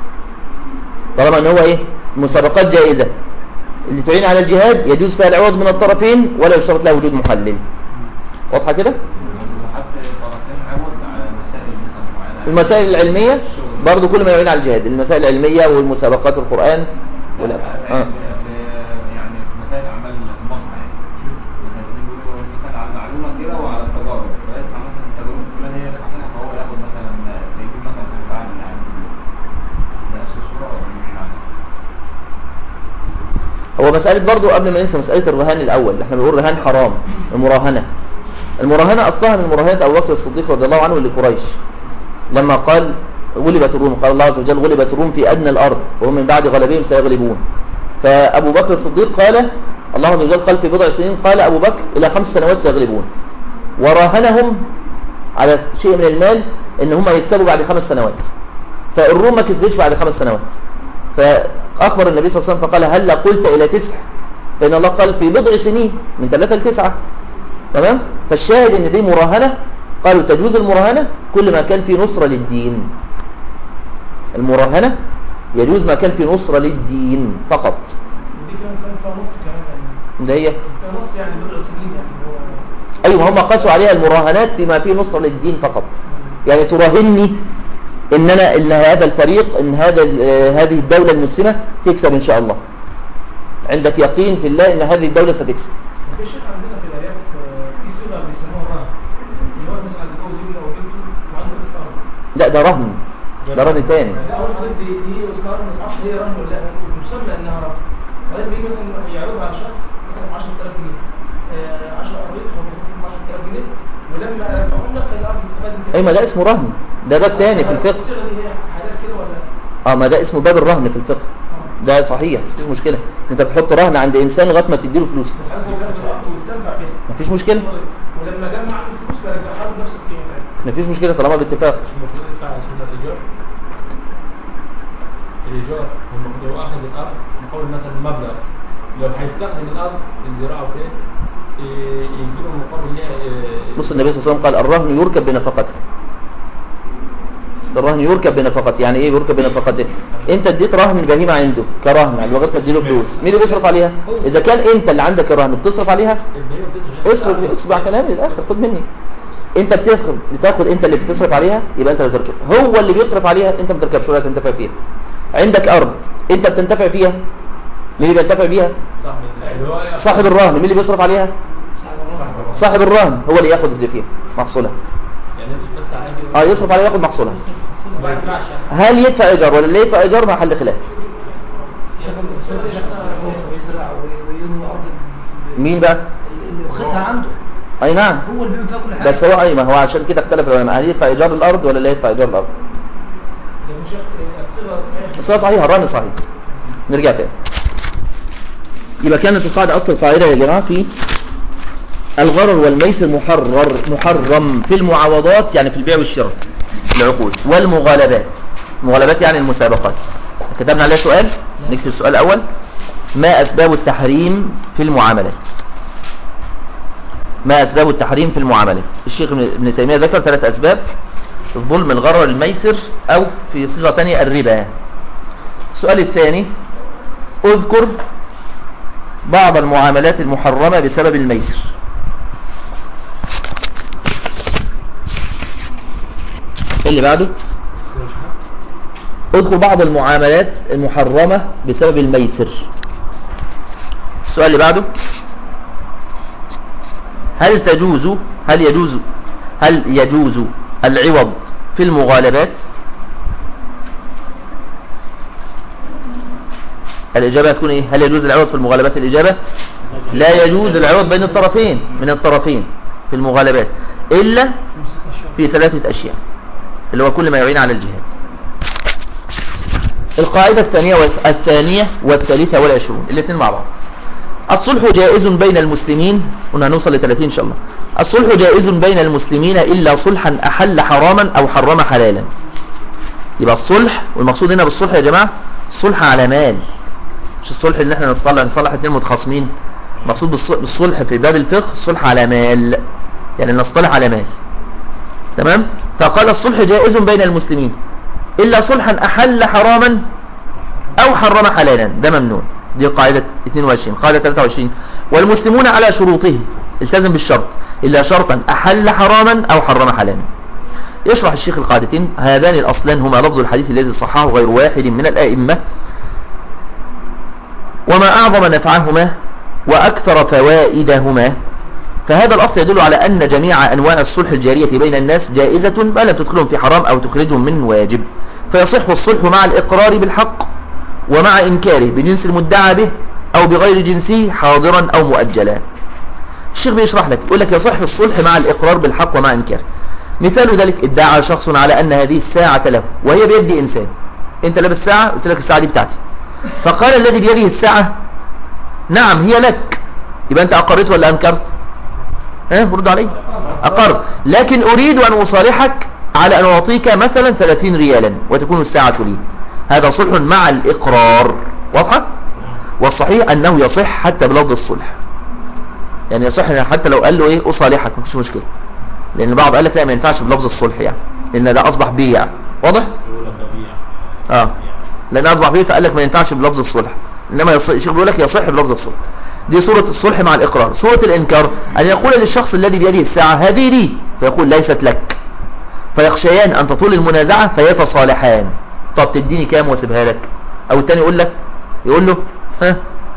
طالما ان هو ايه مسابقات جائزه اللي تعين على الجهاد يجوز فيها العوض من الطرفين ولا يشترط لها وجود محلل واضحه كده وحتى طرفين عوض على مسائل مثلا معينه المسائل العلميه برضو كل ما يعين على الجهاد المسائل العلميه والمسابقات القران ولا آه. آه. في يعني في مسائل اعمال في المصنع يعني مثلا بيقولوا مثلا على معلومه كده وعلى التجارب فيطلع مثلا التجارب الفلانيه صحيحه فهو ياخد مثلا يجيب مثلا خمس عام من العام ده نفس الصوره ولا بعيد عنها؟ هو مسألة برضو قبل ما ننسى مسألة الرهان الأول احنا بنقول رهان حرام المراهنة المراهنة أصلها من مراهنة أبو بكر الصديق رضي الله عنه لقريش لما قال غلبت الروم قال الله عز وجل غلبت الروم في أدنى الأرض وهم من بعد غلبهم سيغلبون فأبو بكر الصديق قال الله عز وجل قال في بضع سنين قال أبو بكر إلى خمس سنوات سيغلبون وراهنهم على شيء من المال إن هم يكسبوا بعد خمس سنوات فالروم ما كسبتش بعد خمس سنوات فأخبر النبي صلى الله عليه وسلم فقال هل قلت إلى تسع فإن الله قال في بضع سنين من ثلاثة لتسعة تمام فالشاهد ان دي مراهنة قالوا تجوز المراهنة كل ما كان في نصرة للدين المراهنة يجوز ما كان في نصرة للدين فقط ودي كمان كان فيها نص كمان يعني ده هي فيها نص يعني بضع سنين يعني هو ايوه هم قاسوا عليها المراهنات فيما فيه نصرة للدين فقط يعني تراهني ان انا ان هذا الفريق ان هذا ال- آه، هذه الدولة المسلمة تكسب ان شاء الله عندك يقين في الله ان هذه الدولة ستكسب في شيخ عندنا في الارياف آه، في صيغه بيسموها رهن اللي هو مثلا هتتجوز ابنه او بنته وعنده الارض لا ده رهن ده رهن تاني اول حضرتك دي دي اسمها رهن ما اعرفش هي رهن ولا لا مسمى انها رهن بعدين بيجي مثلا يعرضها على شخص مثلا ب 10000 جنيه آه، 10 ارض هو بياخد 10000 جنيه ولما يرجعوا لك الارض استفاد من اي ما ده اسمه رهن ده باب تاني في الفقه الصيغه دي هي حلال كده ولا اه ما ده اسمه باب الرهن في الفقه ده صحيح مفيش مشكلة انت بتحط رهن عند انسان لغايه ما تديله فلوس بس حضرتك هو بياخد الارض ويستنفع بيها مفيش مشكلة ولما جمع عنده الفلوس بيرجعها له بنفس القيمه بتاعتها مفيش مشكلة طالما باتفاق مش المفروض يدفع عشان الايجار الايجار هو المفروض هو اخذ الارض مقابل مثلا مبلغ لو هيستخدم الارض للزراعه وكده ي- يجيله مقابل ليها إيه، بص النبي صلى الله عليه وسلم قال الرهن يركب بنفقته الرهن يركب بنفقته يعني ايه يركب بنفقته انت اديت رهن بهيمه عنده كرهن على لغايه ما تديله فلوس مين اللي بيصرف عليها اذا كان انت اللي عندك الرهن بتصرف عليها البهيمه بتصرف اصرف اصرف على كلامي للاخر خد مني انت بتصرف بتاخد انت اللي بتصرف عليها يبقى انت اللي بتركب هو اللي بيصرف عليها انت ما بتركبش ولا تنتفع فيها عندك ارض انت بتنتفع فيها مين اللي بينتفع بيها صح اللي هو صاحب الرهن مين اللي بيصرف عليها صاحب الرهن هو اللي ياخد اللي فيها محصولها يعني يصرف بس عليها كده اه يصرف عليها ياخد محصولها ما يدفعش هل يدفع ايجار ولا لا يدفع ايجار محل خلاف شغل الصيد ويزرع ويروي ارض مين بقى اللي واخدها عنده اي نعم هو اللي بيعمل فيها كل حاجه بس هو اي ما هو عشان كده اختلف العلماء هل يدفع ايجار الارض ولا لا يدفع ايجار الارض ده مش الصيغه صحيحه بس هو صحيح الرهن صحيح نرجع تاني يبقى كانت القاعده اصل القاعده يا جماعه في الغرر والميسر محرر محرم في المعاوضات يعني في البيع والشراء العقود والمغالبات المغالبات يعني المسابقات كتبنا عليها سؤال نكتب السؤال الاول ما اسباب التحريم في المعاملات ما اسباب التحريم في المعاملات الشيخ ابن ابن تيميه ذكر ثلاث اسباب الظلم الغرر الميسر او في صيغه ثانيه الربا السؤال الثاني اذكر بعض المعاملات المحرمه بسبب الميسر اللي بعده اذكر بعض المعاملات المحرمه بسبب الميسر السؤال اللي بعده هل تجوز هل يجوز هل يجوز العوض في المغالبات الإجابة هتكون إيه هل يجوز العوض في المغالبات الإجابة لا يجوز العوض بين الطرفين من الطرفين في المغالبات إلا في ثلاثة أشياء اللي هو كل ما يعين على الجهاد القاعدة الثانية والث- الثانية والثالثة والعشرون الاثنين مع بعض الصلح جائز بين المسلمين قلنا هنوصل ل 30 ان شاء الله الصلح جائز بين المسلمين الا صلحا احل حراما او حرم حلالا يبقى الصلح والمقصود هنا بالصلح يا جماعه الصلح على مال مش الصلح اللي احنا نصلح نصلح اثنين متخاصمين المقصود بالص- بالصلح في باب الفقه الصلح على مال يعني نصطلح على مال تمام فقال الصلح جائز بين المسلمين الا صلحا احل حراما او حرم حلالا ده ممنوع دي قاعدة 22 قاعدة 23 والمسلمون على شروطهم التزم بالشرط إلا شرطا أحل حراما أو حرم حلالا يشرح الشيخ القاعدتين هذان الأصلان هما لفظ الحديث الذي صححه غير واحد من الآئمة وما أعظم نفعهما وأكثر فوائدهما فهذا الأصل يدل على أن جميع أنواع الصلح الجارية بين الناس جائزة ما لم تدخلهم في حرام أو تخرجهم من واجب فيصح الصلح مع الإقرار بالحق ومع إنكاره بجنس المدعى به أو بغير جنسه حاضرا أو مؤجلا الشيخ بيشرح لك يقول لك يصح الصلح مع الإقرار بالحق ومع إنكاره مثال ذلك ادعى شخص على أن هذه الساعة له وهي بيد إنسان أنت لابس ساعة قلت لك الساعة دي بتاعتي فقال الذي بيده الساعة نعم هي لك يبقى أنت أقرت ولا أنكرت ها برد علي أقر لكن أريد أن أصالحك على أن أعطيك مثلا 30 ريالا وتكون الساعة لي هذا صلح مع الإقرار واضحة والصحيح أنه يصح حتى بلفظ الصلح يعني يصح إن حتى لو قال له إيه أصالحك مفيش مشكلة لأن البعض قال لك لا ما ينفعش بلفظ الصلح يعني لأن ده أصبح بيع واضح يقول لك بيع اه لأن أصبح بيع فقال لك ما ينفعش بلفظ الصلح إنما يصح الشيخ بيقول لك يصح بلفظ الصلح دي صورة الصلح مع الإقرار صورة الإنكار أن يقول للشخص الذي بيده الساعة هذه لي فيقول ليست لك فيخشيان أن تطول المنازعة فيتصالحان طب تديني كام واسيبها لك أو التاني يقول لك يقول له ها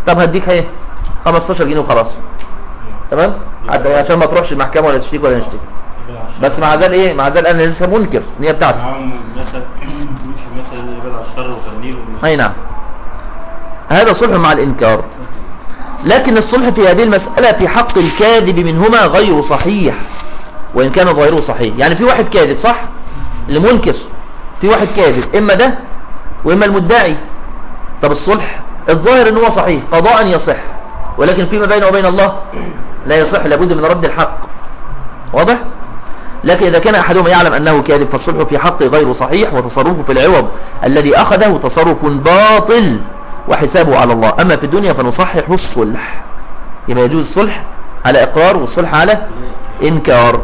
طب هديك ايه 15 جنيه وخلاص تمام حتى عشان ما تروحش المحكمه ولا تشتكي ولا نشتكي يبقى عشان- بس مع ذلك ايه مع ذلك انا لسه منكر النيه بتاعتي معاهم مثلا مش مثلا يبقى الشر وغنيه اي نعم هذا صلح مع الانكار لكن الصلح في هذه المسألة في حق الكاذب منهما غير صحيح وإن كان ظاهره صحيح يعني في واحد كاذب صح اللي منكر في واحد كاذب إما ده وإما المدعي طب الصلح الظاهر ان هو صحيح قضاء يصح ولكن فيما بينه وبين الله لا يصح لابد من رد الحق واضح لكن إذا كان أحدهما يعلم أنه كاذب فالصلح في حقه غير صحيح وتصرفه في العوض الذي أخذه تصرف باطل وحسابه على الله أما في الدنيا فنصحح الصلح يبقى يجوز الصلح على إقرار والصلح على إنكار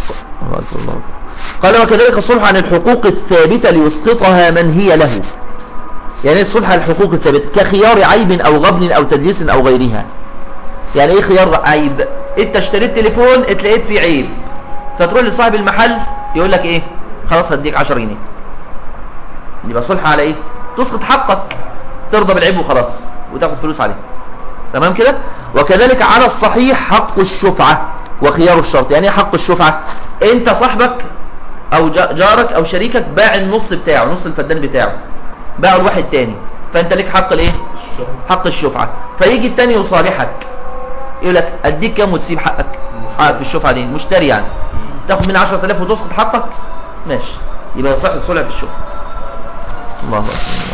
قال وكذلك الصلح عن الحقوق الثابتة ليسقطها من هي له يعني ايه الصلح على الحقوق الثابتة كخيار عيب أو غبن أو تدليس أو غيرها يعني ايه خيار عيب انت اشتريت تليفون اتلقيت فيه عيب فتروح لصاحب المحل يقول لك ايه خلاص هديك 10 جنيه يبقى صلح على ايه تسقط حقك ترضى بالعيب وخلاص وتاخد فلوس عليه تمام كده وكذلك على الصحيح حق الشفعة وخيار الشرط يعني ايه حق الشفعة انت صاحبك او جا- جارك او شريكك باع النص بتاعه نص الفدان بتاعه باعه لواحد تاني فانت ليك حق الايه حق الشفعة فيجي التاني يصالحك يقول لك اديك كام وتسيب حقك حقك في الشفعة دي مشتري يعني تاخد من 10000 وتسقط حقك ماشي يبقى يصح الصلح في الشفعة الله اكبر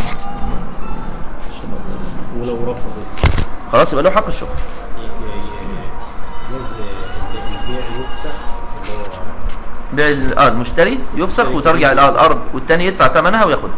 ولو رفض خلاص يبقى له حق الشفعة جاز البيع يفسخ اللي هو بيع ال- اه المشتري يفسخ وترجع الى الارض والتاني يدفع ثمنها وياخدها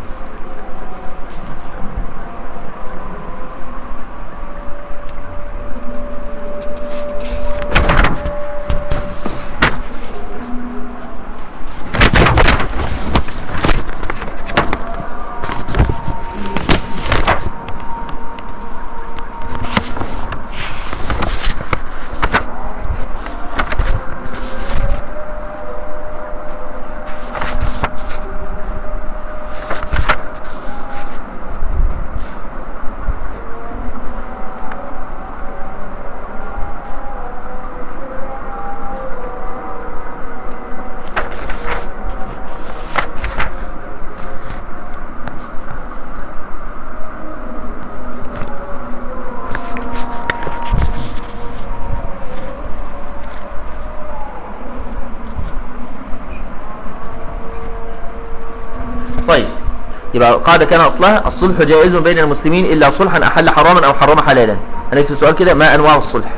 طيب يبقى قاعدة كان أصلها الصلح جائز بين المسلمين إلا صلحا أحل حراما أو حرم حلالا هنكتب سؤال كده ما أنواع الصلح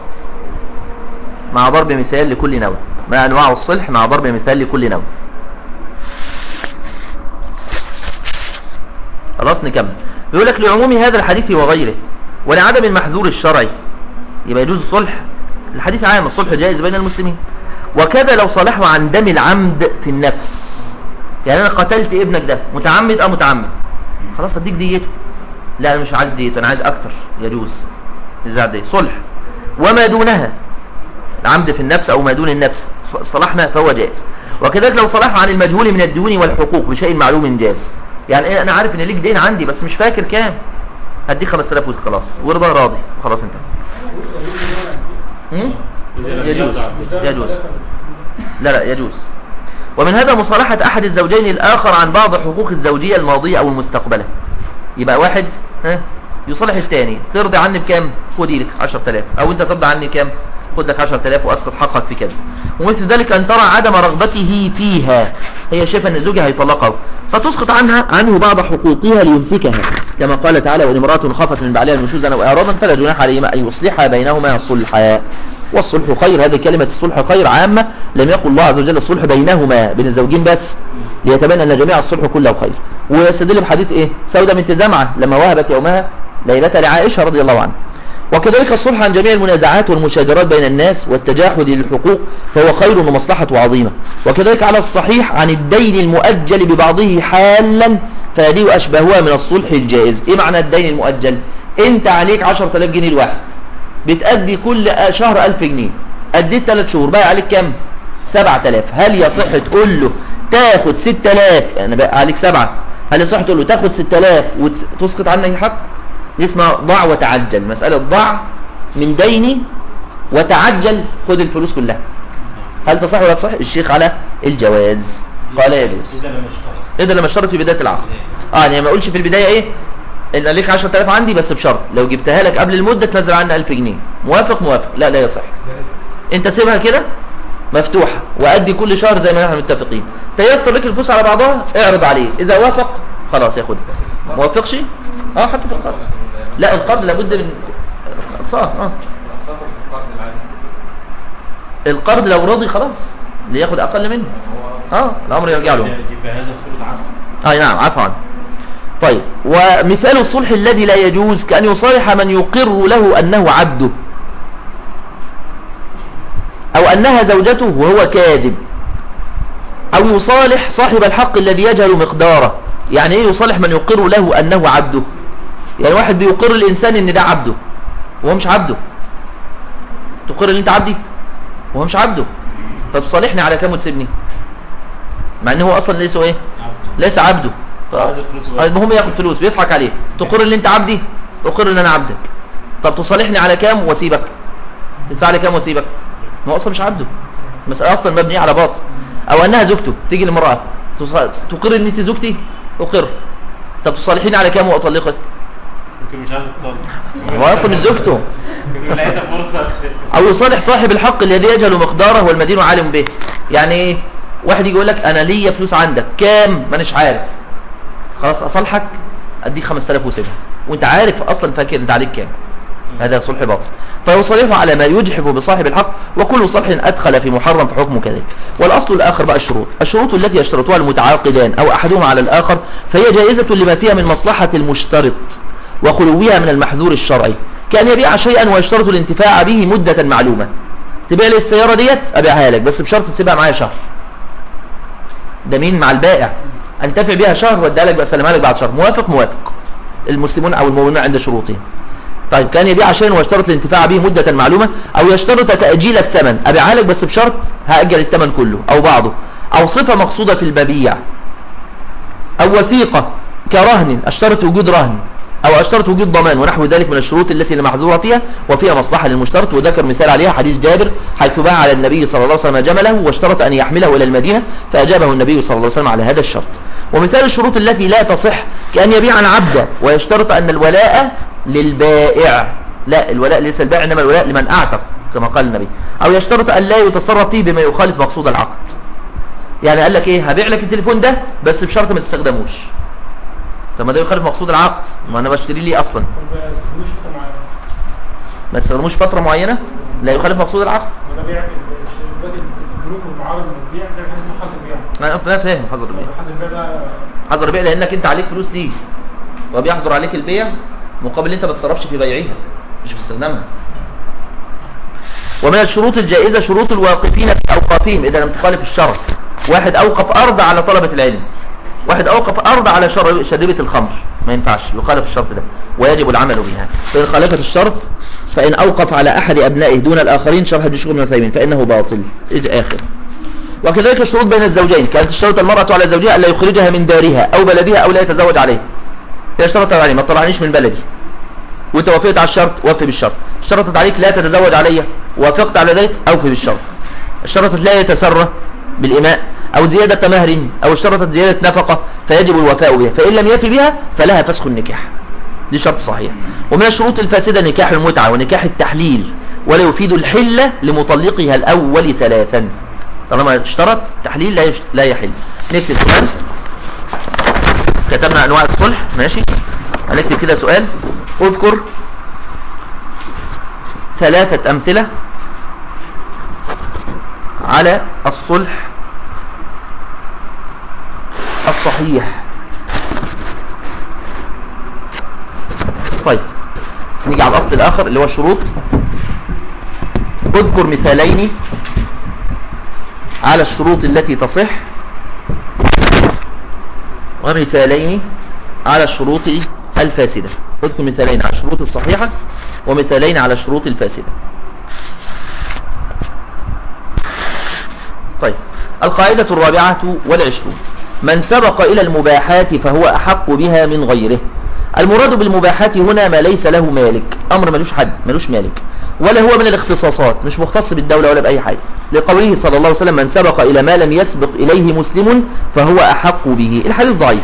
مع ضرب مثال لكل نوع ما أنواع الصلح مع ضرب مثال لكل نوع خلاص نكمل بيقول لك لعموم هذا الحديث وغيره ولعدم المحذور الشرعي يبقى يجوز الصلح الحديث عام الصلح جائز بين المسلمين وكذا لو صالحوا عن دم العمد في النفس يعني انا قتلت ابنك ده متعمد اه متعمد خلاص هديك ديته لا انا مش عايز ديته انا عايز اكتر يجوز نزاع دي صلح وما دونها العمد في النفس او ما دون النفس ص- صلحنا فهو جائز وكذلك لو صلحوا عن المجهول من الديون والحقوق بشيء معلوم جاز يعني إيه انا عارف ان ليك دين عندي بس مش فاكر كام هديك 5000 وخلاص ورضا راضي خلاص انت هم؟ إذا لم يجوز يقع يجوز لا لا يجوز ومن هذا مصالحة أحد الزوجين الآخر عن بعض حقوق الزوجية الماضية أو المستقبلة يبقى واحد ها يصالح الثاني ترضي عني بكام خدي لك 10000 أو أنت ترضى عني كام خد لك 10000 وأسقط حقك في كذا ومثل ذلك أن ترى عدم رغبته فيها هي شايفة أن زوجها هيطلقها فتسقط عنها عنه بعض حقوقها ليمسكها كما قال تعالى وإن امرأة خافت من بعلها نشوزا أو إعراضا فلا جناح عليهما أن يصلحا بينهما صلحا والصلح خير هذه كلمة الصلح خير عامة لم يقل الله عز وجل الصلح بينهما بين الزوجين بس ليتبين أن جميع الصلح كله خير ويستدل بحديث إيه سودة بنت زمعة لما وهبت يومها ليلة لعائشة رضي الله عنها وكذلك الصلح عن جميع المنازعات والمشاجرات بين الناس والتجاحد للحقوق فهو خير ومصلحة عظيمة وكذلك على الصحيح عن الدين المؤجل ببعضه حالا فهذه أشبهها من الصلح الجائز إيه معنى الدين المؤجل أنت عليك 10000 جنيه الواحد بتأدي كل شهر 1000 جنيه أديت 3 شهور باقي عليك كام 7000 هل يصح تقول له تاخد 6000 يعني بقى عليك 7 هل يصح تقول له تاخد 6000 وتسقط عنك الحق دي اسمها ضع وتعجل مسألة ضع من ديني وتعجل خد الفلوس كلها هل تصح ولا تصح الشيخ على الجواز قال يجوز إذا لم يشترط ايه ده لما اشترط في بدايه العقد اه يعني ما اقولش في البدايه ايه ان ليك 10000 عندي بس بشرط لو جبتها لك قبل المده تنزل عني 1000 جنيه موافق موافق لا لا يصح انت سيبها كده مفتوحه وادي كل شهر زي ما احنا متفقين تيسر لك الفلوس على بعضها اعرض عليه اذا وافق خلاص ياخدها ما وافقش اه حتى في القرض لا القرض لابد من اقساط اه الاقساط القرض العادي القرض لو رضي خلاص اللي ياخد اقل منه يعني هو اه الامر يرجع له يبقى هذا خلط عقد اي نعم عفوا عنه طيب ومثال الصلح الذي لا يجوز كأن يصالح من يقر له أنه عبده أو أنها زوجته وهو كاذب أو يصالح صاحب الحق الذي يجهل مقداره يعني إيه يصالح من يقر له أنه عبده يعني واحد بيقر الإنسان إن ده عبده وهو مش عبده تقر إن أنت عبدي وهو مش عبده طب صالحني على كام وتسيبني مع ان هو اصلا ليس ايه ليس عبده ف- عايز الفلوس بس. المهم ياخد فلوس بيضحك عليه تقر ان انت عبدي اقر ان انا عبدك طب تصالحني على كام واسيبك تدفع لي كام واسيبك ما هو اصلا مش عبده المساله اصلا مبنيه على باطل او انها زوجته تيجي للمراه تص- تقر ان انت زوجتي اقر طب تصالحيني على كام واطلقك يمكن مش عايز تطلق هو اصلا مش زوجته يمكن لقيتها فرصه او يصالح صاحب الحق الذي يجهل مقداره والمدين عالم به يعني ايه واحد يجي يقول لك انا ليا فلوس عندك كام ما اناش عارف خلاص اصالحك اديك 5000 وسيبها وانت عارف اصلا فاكر انت عليك كام هذا صلح باطل فيصالحه على ما يجحف بصاحب الحق وكل صلح ادخل في محرم فحكمه كذلك والاصل الاخر بقى الشروط الشروط التي يشترطها المتعاقدان او احدهما على الاخر فهي جائزه لما فيها من مصلحه المشترط وخلوها من المحذور الشرعي كان يبيع شيئا ويشترط الانتفاع به مده معلومه تبيع لي السياره ديت ابيعها لك بس بشرط تسيبها معايا شهر ده مين مع البائع انتفع بيها شهر واديها لك بسلمها لك بعد شهر موافق موافق المسلمون او المؤمنون عند شروطهم طيب كان يبيع شيئا ويشترط الانتفاع به مدة معلومة او يشترط تأجيل الثمن ابيعها لك بس بشرط هأجل الثمن كله او بعضه او صفة مقصودة في المبيع او وثيقة كرهن اشترط وجود رهن او اشترط وجود ضمان ونحو ذلك من الشروط التي لا محظورة فيها وفيها مصلحة للمشترط وذكر مثال عليها حديث جابر حيث باع على النبي صلى الله عليه وسلم جمله واشترط ان يحمله الى المدينة فاجابه النبي صلى الله عليه وسلم على هذا الشرط ومثال الشروط التي لا تصح كأن يبيع عن عبده ويشترط ان الولاء للبائع لا الولاء ليس البائع انما الولاء لمن اعتق كما قال النبي او يشترط ان لا يتصرف فيه بما يخالف مقصود العقد يعني قال لك ايه هبيع لك التليفون ده بس بشرط ما تستخدموش طب ما ده يخالف مقصود العقد ما انا بشتري ليه اصلا ما يستخدموش فتره معينه ما تستخدموش فتره معينه لا يخالف مقصود العقد وده بيع دلوقتي البنوك والمعارض من البيع ده حاجه اسمها حظر بيع انا أنا فاهم حظر البيع حظر البيع ده حظر البيع لانك انت عليك فلوس ليه وبيحضر عليك البيع مقابل انت ما تتصرفش في بيعها مش في استخدامها ومن الشروط الجائزة شروط الواقفين في أوقافهم إذا لم تخالف الشرع واحد أوقف أرض على طلبة العلم واحد أوقف أرض على شر- شربة الخمر ما ينفعش يخالف الشرط ده ويجب العمل بها فإن خالفت الشرط فإن أوقف على أحد أبنائه دون الآخرين شرح ابن شغل بن عثيمين فإنه باطل إلى آخر وكذلك الشروط بين الزوجين كانت تشترط المرأة على زوجها ألا يخرجها من دارها أو بلدها أو لا يتزوج عليه هي اشترطت عليه ما تطلعنيش من بلدي وانت وافقت على الشرط وفي بالشرط اشترطت عليك لا تتزوج علي وافقت على ذلك اوفي بالشرط اشترطت لا يتسرى بالإماء أو زيادة مهر أو اشترطت زيادة نفقة فيجب الوفاء بها فإن لم يفي بها فلها فسخ النكاح دي شرط صحيح ومن الشروط الفاسدة نكاح المتعة ونكاح التحليل ولا يفيد الحلة لمطلقها الأول ثلاثا طالما اشترط تحليل لا, يش... لا يحل نكتب سؤال كتبنا أنواع الصلح ماشي هنكتب كده سؤال اذكر ثلاثة أمثلة على الصلح الصحيح طيب نيجي على الأصل الآخر اللي هو الشروط اذكر مثالين على الشروط التي تصح ومثالين على الشروط الفاسدة اذكر مثالين على الشروط الصحيحة ومثالين على الشروط الفاسدة طيب القاعدة الرابعة والعشرون من سبق إلى المباحات فهو أحق بها من غيره المراد بالمباحات هنا ما ليس له مالك امر ملوش حد ملوش مالك ولا هو من الاختصاصات مش مختص بالدولة ولا بأي حاجة لقوله صلى الله عليه وسلم من سبق إلى ما لم يسبق إليه مسلم فهو أحق به الحديث ضعيف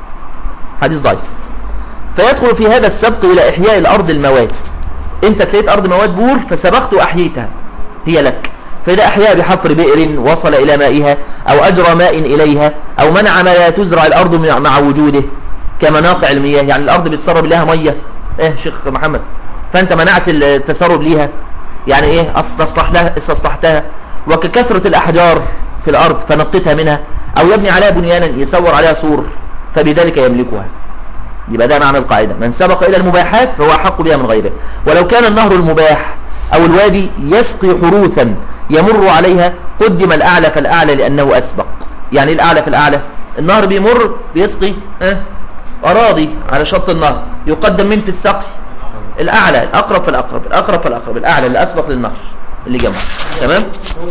حديث ضعيف فيدخل في هذا السبق إلى إحياء الأرض الموات أنت تلاقيت أرض موات بور فسبقت وأحييتها هي لك فإذا أحيا بحفر بئر وصل إلى مائها أو أجرى ماء إليها أو منع ما لا تزرع الأرض مع- مع وجوده كمناقع المياه يعني الأرض بتسرب لها مية إيه شيخ محمد فأنت منعت التسرب ليها يعني إيه استصلح لها استصلحتها وككثرة الأحجار في الأرض فنقتها منها أو يبني عليها بنيانا يصور عليها سور فبذلك يملكها يبقى ده معنى القاعدة من سبق إلى المباحات فهو أحق بها من غيره ولو كان النهر المباح أو الوادي يسقي حروثا يمر عليها قدم الأعلى فالأعلى لأنه أسبق يعني إيه الأعلى فالأعلى النهر بيمر بيسقي اه أراضي على شط النهر يقدم من في السقي الأعلى الأقرب فالأقرب الأقرب فالأقرب الأعلى اللي أسبق للنهر اللي جمع تمام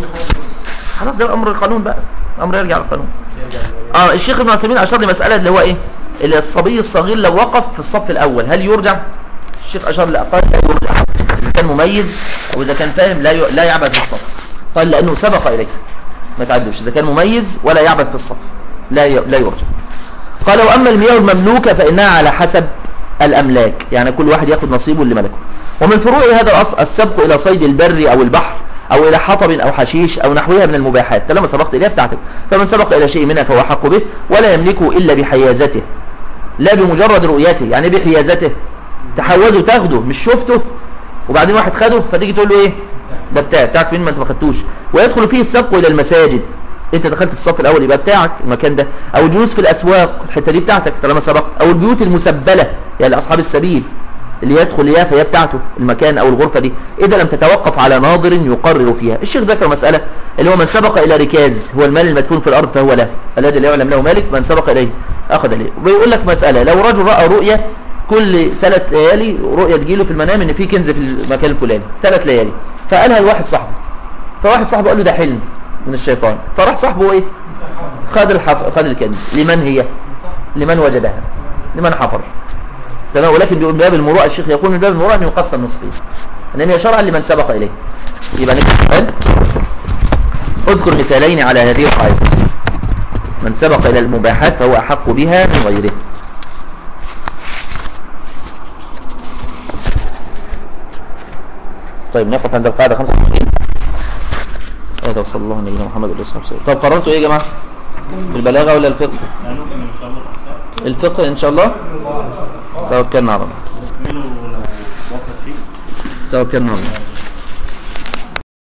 خلاص ده أمر القانون بقى أمر يرجع للقانون اه الشيخ ابن عثيمين اشار لمساله اللي هو ايه اللي الصبي الصغير لو وقف في الصف الاول هل يرجع الشيخ اشار لاقل لا يرجع اذا كان مميز او اذا كان فاهم لا ي... لا يعبد في الصف قال لانه سبق اليه ما تعدوش اذا كان مميز ولا يعبد في الصف لا ي... لا يرجع قال واما المياه المملوكه فانها على حسب الاملاك يعني كل واحد ياخد نصيبه اللي ملكه ومن فروع هذا الاصل السبق الى صيد البر او البحر او الى حطب او حشيش او نحوها من المباحات طالما سبقت اليها بتاعتك فمن سبق الى شيء منها فهو حق به ولا يملكه الا بحيازته لا بمجرد رؤيته يعني إيه بحيازته تحوزه تاخده مش شفته وبعدين واحد خده فتيجي تقول له ايه ده بتاعك بتاعك فين ما انت ما خدتوش ويدخل فيه السبق الى المساجد انت دخلت في الصف الاول يبقى بتاعك المكان ده او الجلوس في الاسواق الحته دي بتاعتك طالما سبقت او البيوت المسبله يعني لاصحاب السبيل اللي يدخل اياها فهي بتاعته المكان او الغرفه دي اذا لم تتوقف على ناظر يقرر فيها الشيخ ذكر مساله اللي هو من سبق الى ركاز هو المال المدفون في الارض فهو له الذي لا يعلم له مالك من سبق اليه اخذ اليه ويقول لك مساله لو رجل راى رؤيه كل ثلاث ليالي رؤيه تجيله في المنام ان في كنز في المكان الفلاني ثلاث ليالي فقالها لواحد صاحبه فواحد صاحبه قال له ده حلم من الشيطان فراح صاحبه ايه خد الحف... خد الكنز لمن هي لمن وجدها لمن حفر تمام ولكن بيقول من باب المروءه الشيخ يقول من باب المروءه انه يقسم نصفين انما هي شرعا لمن سبق اليه يبقى نكتب سؤال اذكر مثالين على هذه القاعده من سبق الى المباحات فهو احق بها من غيره طيب نقف عند القاعده 25 هذا وصلى الله على نبينا محمد وعلى اله وصحبه طب قررتوا ايه يا جماعه البلاغه ولا الفقه نكمل ان شاء الله الفقه ان شاء الله توكلنا على الله نكمله وقت فيه توكلنا على الله